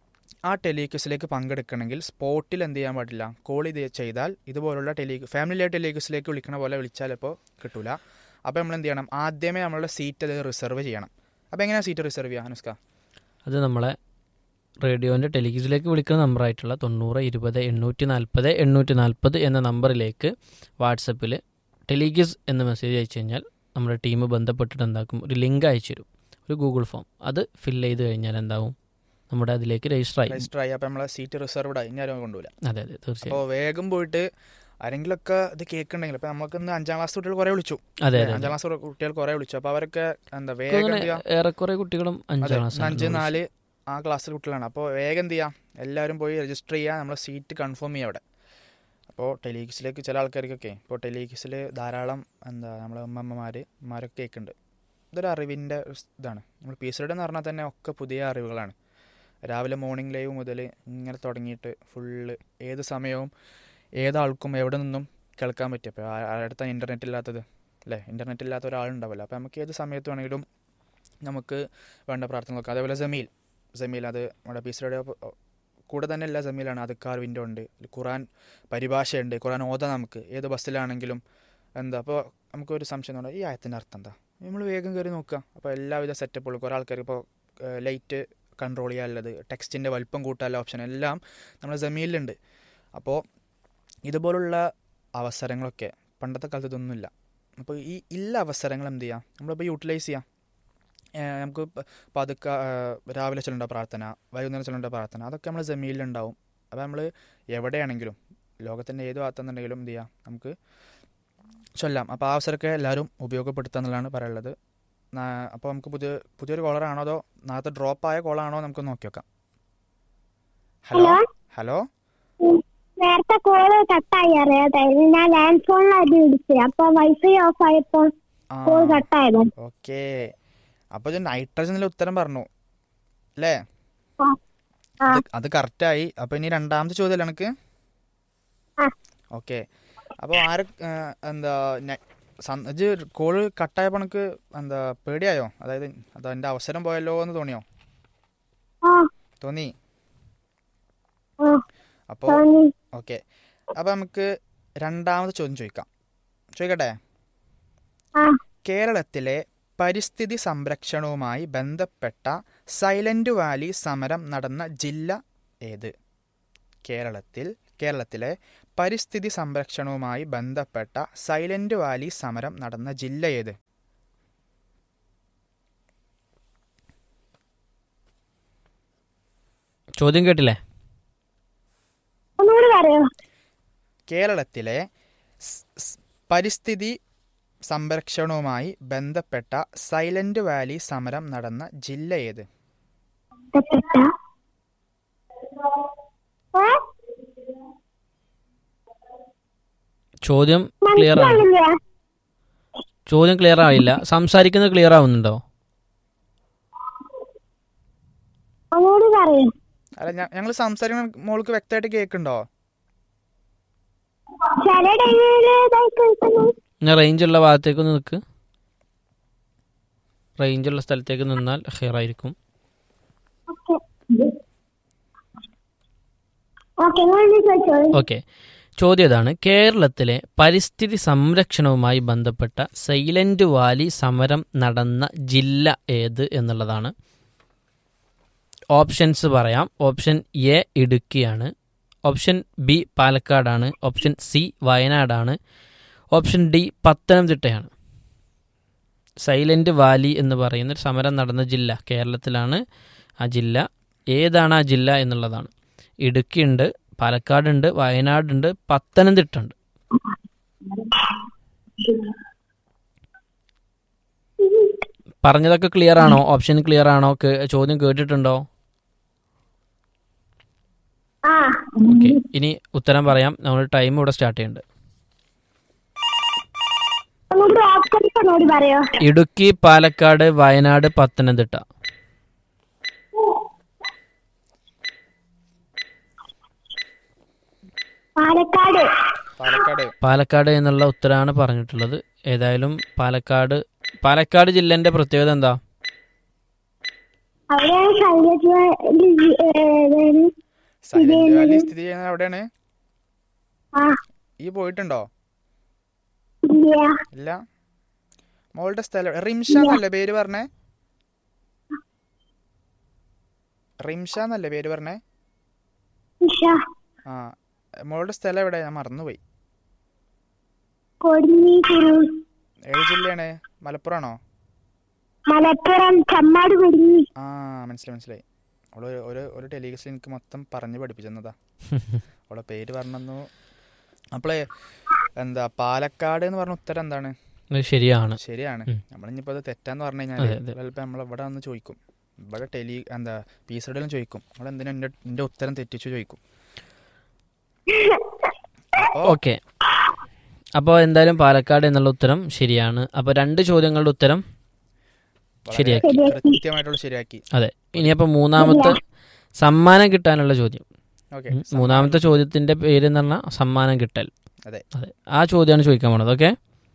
ആ ടെലിക്വിസിലേക്ക് പങ്കെടുക്കണമെങ്കിൽ സ്പോട്ടിൽ എന്ത് ചെയ്യാൻ പാടില്ല കോൾ ഇത് ചെയ്താൽ ഇതുപോലുള്ള ടെലി ഫാമിലി ടെലിക്വിസിലേക്ക് വിളിക്കണ പോലെ വിളിച്ചാൽ ഇപ്പോൾ കിട്ടൂല അപ്പോൾ നമ്മൾ എന്ത് ചെയ്യണം ആദ്യമേ നമ്മളുടെ സീറ്റ് അത് റിസർവ് ചെയ്യണം അപ്പോൾ എങ്ങനെയാണ് സീറ്റ് റിസർവ് ചെയ്യുക അനുസ്ക അത് നമ്മളെ റേഡിയോൻ്റെ ടെലിഗ്യൂസിലേക്ക് വിളിക്കുന്ന നമ്പറായിട്ടുള്ള തൊണ്ണൂറ് ഇരുപത് എണ്ണൂറ്റി നാൽപ്പത് എണ്ണൂറ്റി നാൽപ്പത് എന്ന നമ്പറിലേക്ക് വാട്സപ്പിൽ ടെലിഗ്യൂസ് എന്ന മെസ്സേജ് അയച്ചു കഴിഞ്ഞാൽ നമ്മുടെ ടീം ബന്ധപ്പെട്ടിട്ട് എന്താക്കും ഒരു ലിങ്ക് അയച്ചു തരും ഒരു ഗൂഗിൾ ഫോം അത് ഫില്ല് ചെയ്ത് കഴിഞ്ഞാൽ എന്താവും നമ്മുടെ അതിലേക്ക് രജിസ്റ്റർ ആയി രജിസ്റ്റർ ആയി അപ്പോൾ നമ്മളെ സീറ്റ് റിസർവ്ഡ് ആയി ഇനി ആരും കൊണ്ടുപോകില്ല അതെ അതെ തീർച്ചയായും അപ്പോൾ വേഗം പോയിട്ട് ആരെങ്കിലുമൊക്കെ ഇത് കേൾക്കണമെങ്കിൽ ഇപ്പോൾ നമുക്ക് ഇന്ന് അഞ്ചാം ക്ലാസ് കുട്ടികൾ കുറേ വിളിച്ചു അതെ അതെ അഞ്ചാം ക്ലാസ് കുട്ടികൾ കുറേ വിളിച്ചു അപ്പോൾ അവരൊക്കെ എന്താ വേഗം എന്ത് ചെയ്യാം ഏറെക്കുറെ കുട്ടികളും അതെ അഞ്ചാം ഇന്ന് അഞ്ച് ക്ലാസ് നാല് ആ ക്ലാസ്സിൽ കുട്ടികളാണ് അപ്പോൾ വേഗം എന്ത് ചെയ്യാം എല്ലാവരും പോയി രജിസ്റ്റർ ചെയ്യുക നമ്മളെ സീറ്റ് കൺഫേം ചെയ്യുക അവിടെ അപ്പോൾ ടെലിഗിസിലേക്ക് ചില ആൾക്കാർക്കൊക്കെ ഇപ്പോൾ ടെലിഗിസിൽ ധാരാളം എന്താ നമ്മളെ അമ്മമ്മമാർ അമ്മമാരൊക്കെ കേൾക്കുന്നുണ്ട് ഇതൊരു അറിവിൻ്റെ ഇതാണ് നമ്മൾ പി എസ് എന്ന് പറഞ്ഞാൽ തന്നെ ഒക്കെ പുതിയ അറിവുകളാണ് രാവിലെ മോർണിംഗ് ലൈവ് മുതൽ ഇങ്ങനെ തുടങ്ങിയിട്ട് ഫുള്ള് ഏത് സമയവും ഏതാൾക്കും എവിടെ നിന്നും കേൾക്കാൻ പറ്റും അപ്പോൾ അടുത്ത ഇൻ്റർനെറ്റ് ഇല്ലാത്തത് അല്ലേ ഇൻ്റർനെറ്റ് ഇല്ലാത്ത ഒരാളുണ്ടാവില്ല അപ്പോൾ നമുക്ക് ഏത് സമയത്ത് വേണമെങ്കിലും നമുക്ക് വേണ്ട പ്രാർത്ഥന നോക്കാം അതേപോലെ ജമീൽ ജമീൽ അത് നമ്മുടെ പീസ് റേഡിയോ കൂടെ തന്നെ എല്ലാ ജമീലാണ് അതുക്കാർ വിൻഡോ ഉണ്ട് ഖുറാൻ പരിഭാഷയുണ്ട് ഖുറാൻ ഓതാം നമുക്ക് ഏത് ബസ്സിലാണെങ്കിലും എന്താ അപ്പോൾ നമുക്കൊരു സംശയം തോന്നുന്നു ഈ ആയത്തിൻ്റെ അർത്ഥം എന്താ നമ്മൾ വേഗം കയറി നോക്കുക അപ്പോൾ എല്ലാവിധ സെറ്റപ്പുകളും കുറേ ആൾക്കാർ ഇപ്പോൾ ലൈറ്റ് കൺട്രോൾ ചെയ്യാനുള്ളത് ടെക്സ്റ്റിൻ്റെ വലിപ്പം കൂട്ടാനുള്ള ഓപ്ഷൻ എല്ലാം നമ്മുടെ ജമീലിലുണ്ട് അപ്പോൾ ഇതുപോലുള്ള അവസരങ്ങളൊക്കെ പണ്ടത്തെ കാലത്ത് ഇതൊന്നുമില്ല അപ്പോൾ ഈ ഇല്ല അവസരങ്ങൾ എന്ത് ചെയ്യാം നമ്മളിപ്പോൾ യൂട്ടിലൈസ് ചെയ്യാം ഏഹ് നമുക്ക് പ- പതുക്കെ ഏഹ് രാവിലെ ചൊല്ലേണ്ട പ്രാർത്ഥന വൈകുന്നേരം ചൊല്ലേണ്ട പ്രാർത്ഥന അതൊക്കെ നമ്മൾ ജമീലിലുണ്ടാവും അപ്പോൾ നമ്മൾ എവിടെയാണെങ്കിലും ലോകത്തിൻ്റെ ഏത് ഭാഗത്തുനിന്നുണ്ടെങ്കിലും എന്ത് ചെയ്യാം നമുക്ക് ചൊല്ലാം അപ്പോൾ ആ അവസരമൊക്കെ എല്ലാവരും ഉപയോഗപ്പെടുത്തുക എന്നുള്ളതാണ് പറയാനുള്ളത് നാ- അപ്പോൾ നമുക്ക് പുതിയ പുതിയൊരു കോളറാണോ അതോ നേരത്തെ ഡ്രോപ്പ് ആയ കോളാണോ നമുക്ക് നോക്കി നോക്കാം ഹലോ ഹലോ ഹലോ നേരത്തെ കോള് കട്ടായി അറിയാതെ ഞാൻ ലാൻഡ് ഫോണിലായിരുന്നു വിളിച്ചത് അപ്പൊ വൈഫൈ ഓഫ് ആയപ്പോ ആ കോൾ കട്ടായത് ഓക്കെ അപ്പോൾ ഇത് നൈട്രജനിൽ ഉത്തരം പറഞ്ഞു അല്ലേ ആ. ആ. അത് അത് കറക്റ്റായി അപ്പോൾ ഇനി രണ്ടാമത്തെ ചോദ്യമല്ലേ എനിക്ക് ആ. ഓക്കെ അപ്പോൾ ആര് ആ, എന്താ ന- സം- ഇജ്ജ് കോള് കട്ടായപ്പോൾ എനിക്ക് എന്താ പേടിയായോ അതായത് അത് എൻ്റെ അവസരം പോയല്ലോ എന്ന് തോന്നിയോ ആ തോന്നി ആ അപ്പോൾ തോന്നി ഓക്കെ അപ്പോൾ നമുക്ക് രണ്ടാമത്തെ ചോദ്യം ചോദിക്കാം ചോദിക്കട്ടെ ആ കേരളത്തിലെ പരിസ്ഥിതി സംരക്ഷണവുമായി ബന്ധപ്പെട്ട സൈലന്റ് വാലി സമരം നടന്ന ജില്ല ഏത് കേരളത്തിൽ കേരളത്തിലെ പരിസ്ഥിതി സംരക്ഷണവുമായി ബന്ധപ്പെട്ട സൈലന്റ് വാലി സമരം നടന്ന ജില്ല ഏത് ചോദ്യം കേട്ടില്ലേ ഒന്നുകൂടി പറയോ കേരളത്തിലെ സ്- സ് പരിസ്ഥിതി സംരക്ഷണവുമായി ബന്ധപ്പെട്ട സൈലന്റ് വാലി സമരം നടന്ന ജില്ല ഏത് ഇഷ്ടപ്പെട്ട ഏ? ചോദ്യം ക്ലിയർ ആണ് മനസ്സിലായില്ല ചോദ്യം ക്ലിയർ ആയില്ല സംസാരിക്കുന്നത് ക്ലിയർ ആവുന്നുണ്ടോ ഒന്നുകൂടി പറയോ അല്ല ഞങ്ങൾ സംസാരിക്കുന്ന മോൾക്ക് വ്യക്തമായിട്ട് കേൾക്കുന്നുണ്ടോ ചില ടൈമില് ഇതായി കേൾക്കുന്നു ഞാൻ റേഞ്ചുള്ള ഭാഗത്തേക്ക് ഒന്ന് നിൽക്ക് റേഞ്ചുള്ള സ്ഥലത്തേക്ക് നിന്നാൽ ഹെയറായിരിക്കും ഓക്കെ ഓക്കെ നിങ്ങൾ ചോദിച്ചോളൂ ഓക്കെ ചോദ്യം ഇതാണ് കേരളത്തിലെ പരിസ്ഥിതി സംരക്ഷണവുമായി ബന്ധപ്പെട്ട സൈലന്റ് വാലി സമരം നടന്ന ജില്ല ഏത് എന്നുള്ളതാണ് ഓപ്ഷൻസ് പറയാം ഓപ്ഷൻ എ ഇടുക്കിയാണ് ഓപ്ഷൻ ബി പാലക്കാടാണ് ഓപ്ഷൻ സി വയനാടാണ് ഓപ്ഷൻ ഡി പത്തനംതിട്ടയാണ് സൈലന്റ് വാലി എന്ന് പറയുന്ന ഒരു സമരം നടന്ന ജില്ല കേരളത്തിലാണ് ആ ജില്ല ഏതാണ് ആ ജില്ല എന്നുള്ളതാണ് ഇടുക്കിയുണ്ട് പാലക്കാടുണ്ട് വയനാടുണ്ട് പത്തനംതിട്ട ഉണ്ട് പറഞ്ഞതൊക്കെ ക്ലിയർ ആണോ ഓപ്ഷൻ ക്ലിയർ ആണോ കേ- ചോദ്യം കേട്ടിട്ടുണ്ടോ ആ ഓക്കെ ഇനി ഉത്തരം പറയാം നമ്മൾ ടൈം ഇവിടെ സ്റ്റാർട്ട് ചെയ്യുന്നുണ്ട് ഒന്നുകൂടി ഓപ്ഷൻസ് ഒന്നുകൂടി പറയോ ഇടുക്കി പാലക്കാട് വയനാട് പത്തനംതിട്ട പാലക്കാട് പാലക്കാട് പാലക്കാട് എന്നുള്ള ഉത്തരമാണ് പറഞ്ഞിട്ടുള്ളത് ഏതായാലും പാലക്കാട് പാലക്കാട് ജില്ലേന്റെ പ്രത്യേകത എന്താ അവിടെയാണ് സൈലന്റ് വാലി, ഏ, സൈലന്റ് വാലി സ്ഥിതി ചെയ്യുന്നത് അവിടെയാണ് ആ ഈ പോയിട്ടുണ്ടോ ഇല്ല ഇല്ല മോളുടെ സ്ഥലം റിംഷ എന്നല്ലേ പേര് പറഞ്ഞേ റിംഷ എന്നല്ലേ പേര് പറഞ്ഞേ ഉഷ ആ മോളുടെ സ്ഥലം എവിടെ ഞാൻ മറന്നുപോയി കൊടിഞ്ഞി കുരു ഏത് ജില്ലയാണ് മലപ്പുറമാണോ മലപ്പുറം ചമ്മാട് കൊടിഞ്ഞി ആ മനസ്സിലായി മനസ്സിലായി അവള് ഒരു- ഒരു ഒരു ടെലിഗസിൽ എനിക്ക് മൊത്തം പറഞ്ഞ് പഠിപ്പിച്ചെന്നതാ അവളെ പേര് പറഞ്ഞു അപ്പോളേ എന്താ പാലക്കാട് എന്ന് പറഞ്ഞ ഉത്തരം എന്താണ് ഇത് ശരിയാണ് ശരിയാണ് ഉം. നമ്മളിനിപ്പോൾ അത് തെറ്റാന്ന് പറഞ്ഞു അതെ, കഴിഞ്ഞാൽ അതെ. ചിലപ്പോൾ നമ്മൾ ഇവിടെ വന്ന് ചോദിക്കും ഇവിടെ ടെലി എന്താ പീസഡിലും ചോദിക്കും നമ്മൾ എന്തിനാ എൻ്റെ എൻ്റെ ഉത്തരം തെറ്റിച്ചു ചോദിക്കും അപ്പോൾ ഓക്കെ അപ്പോൾ എന്തായാലും പാലക്കാട് എന്നുള്ള ഉത്തരം ശരിയാണ് അപ്പോൾ രണ്ട് ചോദ്യങ്ങളുടെ ഉത്തരം ശരിയാക്കി കൃത്യമായിട്ടുള്ള ശരിയാക്കി അതെ ഇനിയപ്പോൾ മൂന്നാമത്തെ സമ്മാനം കിട്ടാനുള്ള ചോദ്യം ഓക്കെ ഉം, മൂന്നാമത്തെ ചോദ്യത്തിന്റെ പേര് എന്ന് പറഞ്ഞാൽ സമ്മാനം കിട്ടൽ അതെ. അതെ ആ ചോദ്യമാണ് ചോദിക്കാൻ പോണത് ഓക്കെ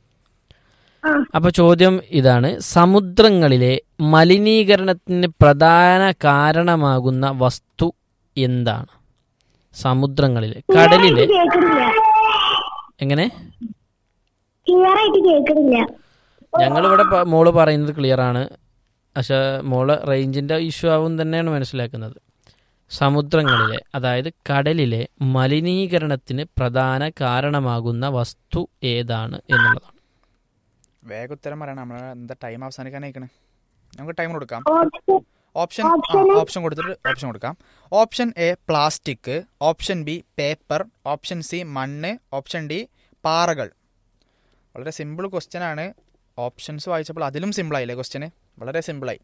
ആ. അപ്പൊ ചോദ്യം ഇതാണ് സമുദ്രങ്ങളിലെ മലിനീകരണത്തിന് പ്രധാന കാരണമാകുന്ന വസ്തു എന്താണ് സമുദ്രങ്ങളിലെ കടലിലെ കേൾക്കണില്ല എങ്ങനെ ക്ലിയർ ആയിട്ട് കേൾക്കണില്ല ഞങ്ങളിവിടെ പ- മോള് പറയുന്നത് ക്ലിയർ ആണ് പക്ഷെ മോള് റേഞ്ചിന്റെ ഇഷ്യൂ ആവും തന്നെയാണ് മനസ്സിലാക്കുന്നത് സമുദ്രങ്ങളിലെ അതായത് കടലിലെ മലിനീകരണത്തിന് പ്രധാന കാരണമാകുന്ന വസ്തു ഏതാണ് എന്നുള്ളതാണ് വേഗം ഉത്തരം പറയണം നമ്മൾ എന്താ ടൈം അവസാനിക്കാനായിക്കണേ നമുക്ക് ടൈം കൊടുക്കാം ഓപ്ഷൻ ഓപ്ഷൻ Option? ഓപ്ഷൻ കൊടുത്തിട്ട് ഓപ്ഷൻ കൊടുക്കാം option A plastic option B paper option C മണ്ണ് ഓപ്ഷൻ ഡി പാറകൾ വളരെ സിമ്പിൾ ക്വസ്റ്റ്യൻ ആണ് ഓപ്ഷൻസ് വായിച്ചപ്പോൾ അതിലും സിമ്പിൾ ആയില്ലേ ക്വസ്റ്റ്യന് വളരെ സിമ്പിളായി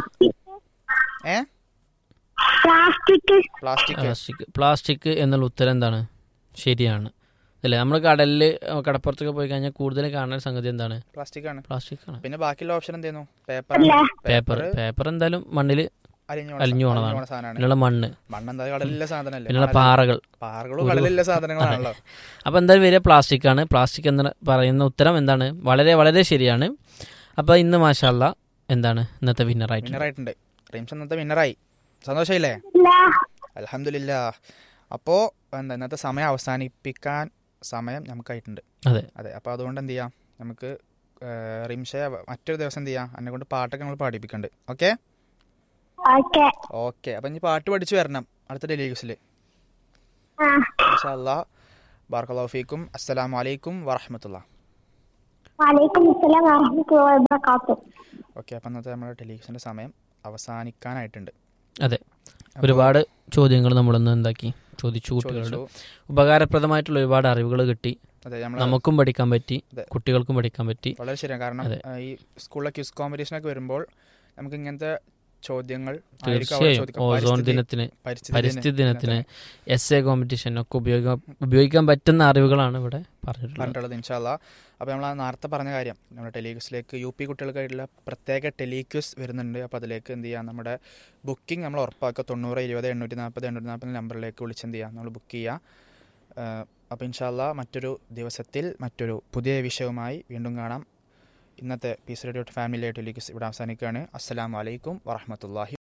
ഏ പ്ലാസ്റ്റിക് പ്ലാസ്റ്റിക് പ്ലാസ്റ്റിക് പ്ലാസ്റ്റിക് എന്നുള്ള ഉത്തരം എന്താണ് ശരിയാണ് അല്ലേ നമ്മൾ കടലിൽ കടപ്പുറത്തൊക്കെ പോയി കഴിഞ്ഞാൽ കൂടുതൽ കാണുന്ന സംഗതി എന്താണ് പ്ലാസ്റ്റിക് ആണ് പ്ലാസ്റ്റിക് ആണ് പിന്നെ ബാക്കിയുള്ള ഓപ്ഷൻ എന്തേന്നു പേപ്പർ അല്ല. പേപ്പർ പേപ്പർ എന്തായാലും മണ്ണിൽ അലിഞ്ഞു അലിഞ്ഞു പോണതാണ്. പോണ സാധനമാണ് പിന്നെയുള്ള മണ്ണ് മണ്ണ് എന്താ കടലിലെ സാധനമല്ലേ പിന്നെയുള്ള മണല്- പാറകൾ പാറകളും കടലിലെ സാധനങ്ങളാണല്ലോ അപ്പോൾ എന്തായാലും വരിക പ്ലാസ്റ്റിക് ആണ് പ്ലാസ്റ്റിക് എന്ന് പറയുന്ന ഉത്തരം എന്താണ് വളരെ വളരെ ശരിയാണ് അപ്പോൾ ഇന്ന് മാഷാല്ല എന്താണ് ഇന്നത്തെ വിന്നറായിട്ട് വിന്നറായിട്ടുണ്ട് റീംസ് ഇന്നത്തെ വിന്നറായി സന്തോഷമില്ലേ ഇല്ല അലഹമില്ല അപ്പോൾ എന്താ ഇന്നത്തെ സമയം അവസാനിപ്പിക്കാൻ സമയം നമുക്കായിട്ടുണ്ട് അതെ അതെ അപ്പോൾ അതുകൊണ്ട് എന്ത് ചെയ്യാം നമുക്ക് റിംഷയെ മറ്റൊരു ദിവസം എന്ത് ചെയ്യാം എന്നെ കൊണ്ട് പാട്ടൊക്കെ നമ്മൾ പാടിപ്പിക്കുന്നുണ്ട് ഓക്കെ ഓക്കെ ഓക്കെ അപ്പം ഇനി പാട്ട് പഠിച്ചു വരണം അടുത്ത ഡെലിഗസിൽ ആ ഇൻഷാല്ലാ ബാർക്കല്ലാഫിക്കും അസ്സലാമു അലൈക്കും വറഹമത്തുള്ള വലൈക്കും അസ്സലാം വറഹ്മത്തുള്ളാഹി വബറകാതുഹു ഓക്കെ അപ്പം ഇന്നത്തെ നമ്മുടെ ടെലിവിഷൻ്റെ സമയം അവസാനിക്കാനായിട്ടുണ്ട് അതെ ഒരുപാട് ചോദ്യങ്ങൾ നമ്മളൊന്ന് എന്താക്കി ചോദിച്ചു കുട്ടികളുടെ ചോദിച്ചു ഉപകാരപ്രദമായിട്ടുള്ള ഒരുപാട് അറിവുകൾ കിട്ടി അതെ നമ്മൾ നമുക്കും പഠിക്കാൻ പറ്റി അതെ. കുട്ടികൾക്കും പഠിക്കാൻ പറ്റി വളരെ ശരിയാണ് കാരണം അതെ. ആ, ഈ സ്കൂളിലെ ക്യൂസ് കോമ്പറ്റീഷനൊക്കെ വരുമ്പോൾ നമുക്ക് ഇങ്ങനത്തെ ചോദ്യങ്ങൾ ആയിരിക്കും അവിടെ തീർച്ചയായും ചോദിക്കുക. ഓസോൺ പരിസ്ഥിതി- ദിനത്തിന് പരിസ്ഥിതി പരിസ്ഥിതി ദിനത്തിന് ദിനത്തിന് എസ് എ കോമ്പറ്റീഷൻ ഒക്കെ ഉപയോഗിക്കാൻ ഉപയോഗിക്കാൻ പറ്റുന്ന അറിവുകളാണ് ഇവിടെ പറഞ്ഞിട്ടുള്ളത് പറഞ്ഞിട്ടുള്ളത് ഇൻഷാല്ല അപ്പോൾ നമ്മൾ ആ നേരത്തെ പറഞ്ഞ കാര്യം നമ്മുടെ ടെലിക്യൂസിലേക്ക് യു പി കുട്ടികൾക്കായിട്ടുള്ള പ്രത്യേക ടെലിക്യൂസ് വരുന്നുണ്ട് അപ്പോൾ അതിലേക്ക് എന്ത് ചെയ്യാം നമ്മുടെ ബുക്കിംഗ് നമ്മൾ ഉറപ്പാക്കുക തൊണ്ണൂറ് ഇരുപത് എണ്ണൂറ്റി നാൽപ്പത് എണ്ണൂറ്റി നാൽപ്പത് നമ്പറിലേക്ക് വിളിച്ച് എന്ത് ചെയ്യാം നമ്മൾ ബുക്ക് ചെയ്യുക അപ്പോൾ ഇൻഷാല്ല മറ്റൊരു ദിവസത്തിൽ മറ്റൊരു പുതിയ വിഷയവുമായി വീണ്ടും കാണാം ഇന്നത്തെ പീസ് റേഡിയോ ഫാമിലി ടെലിക്യൂസ് ഇവിടെ അവസാനിക്കുകയാണ് അസ്സലാമു അലൈക്കും വറഹമത്തല്ലാഹി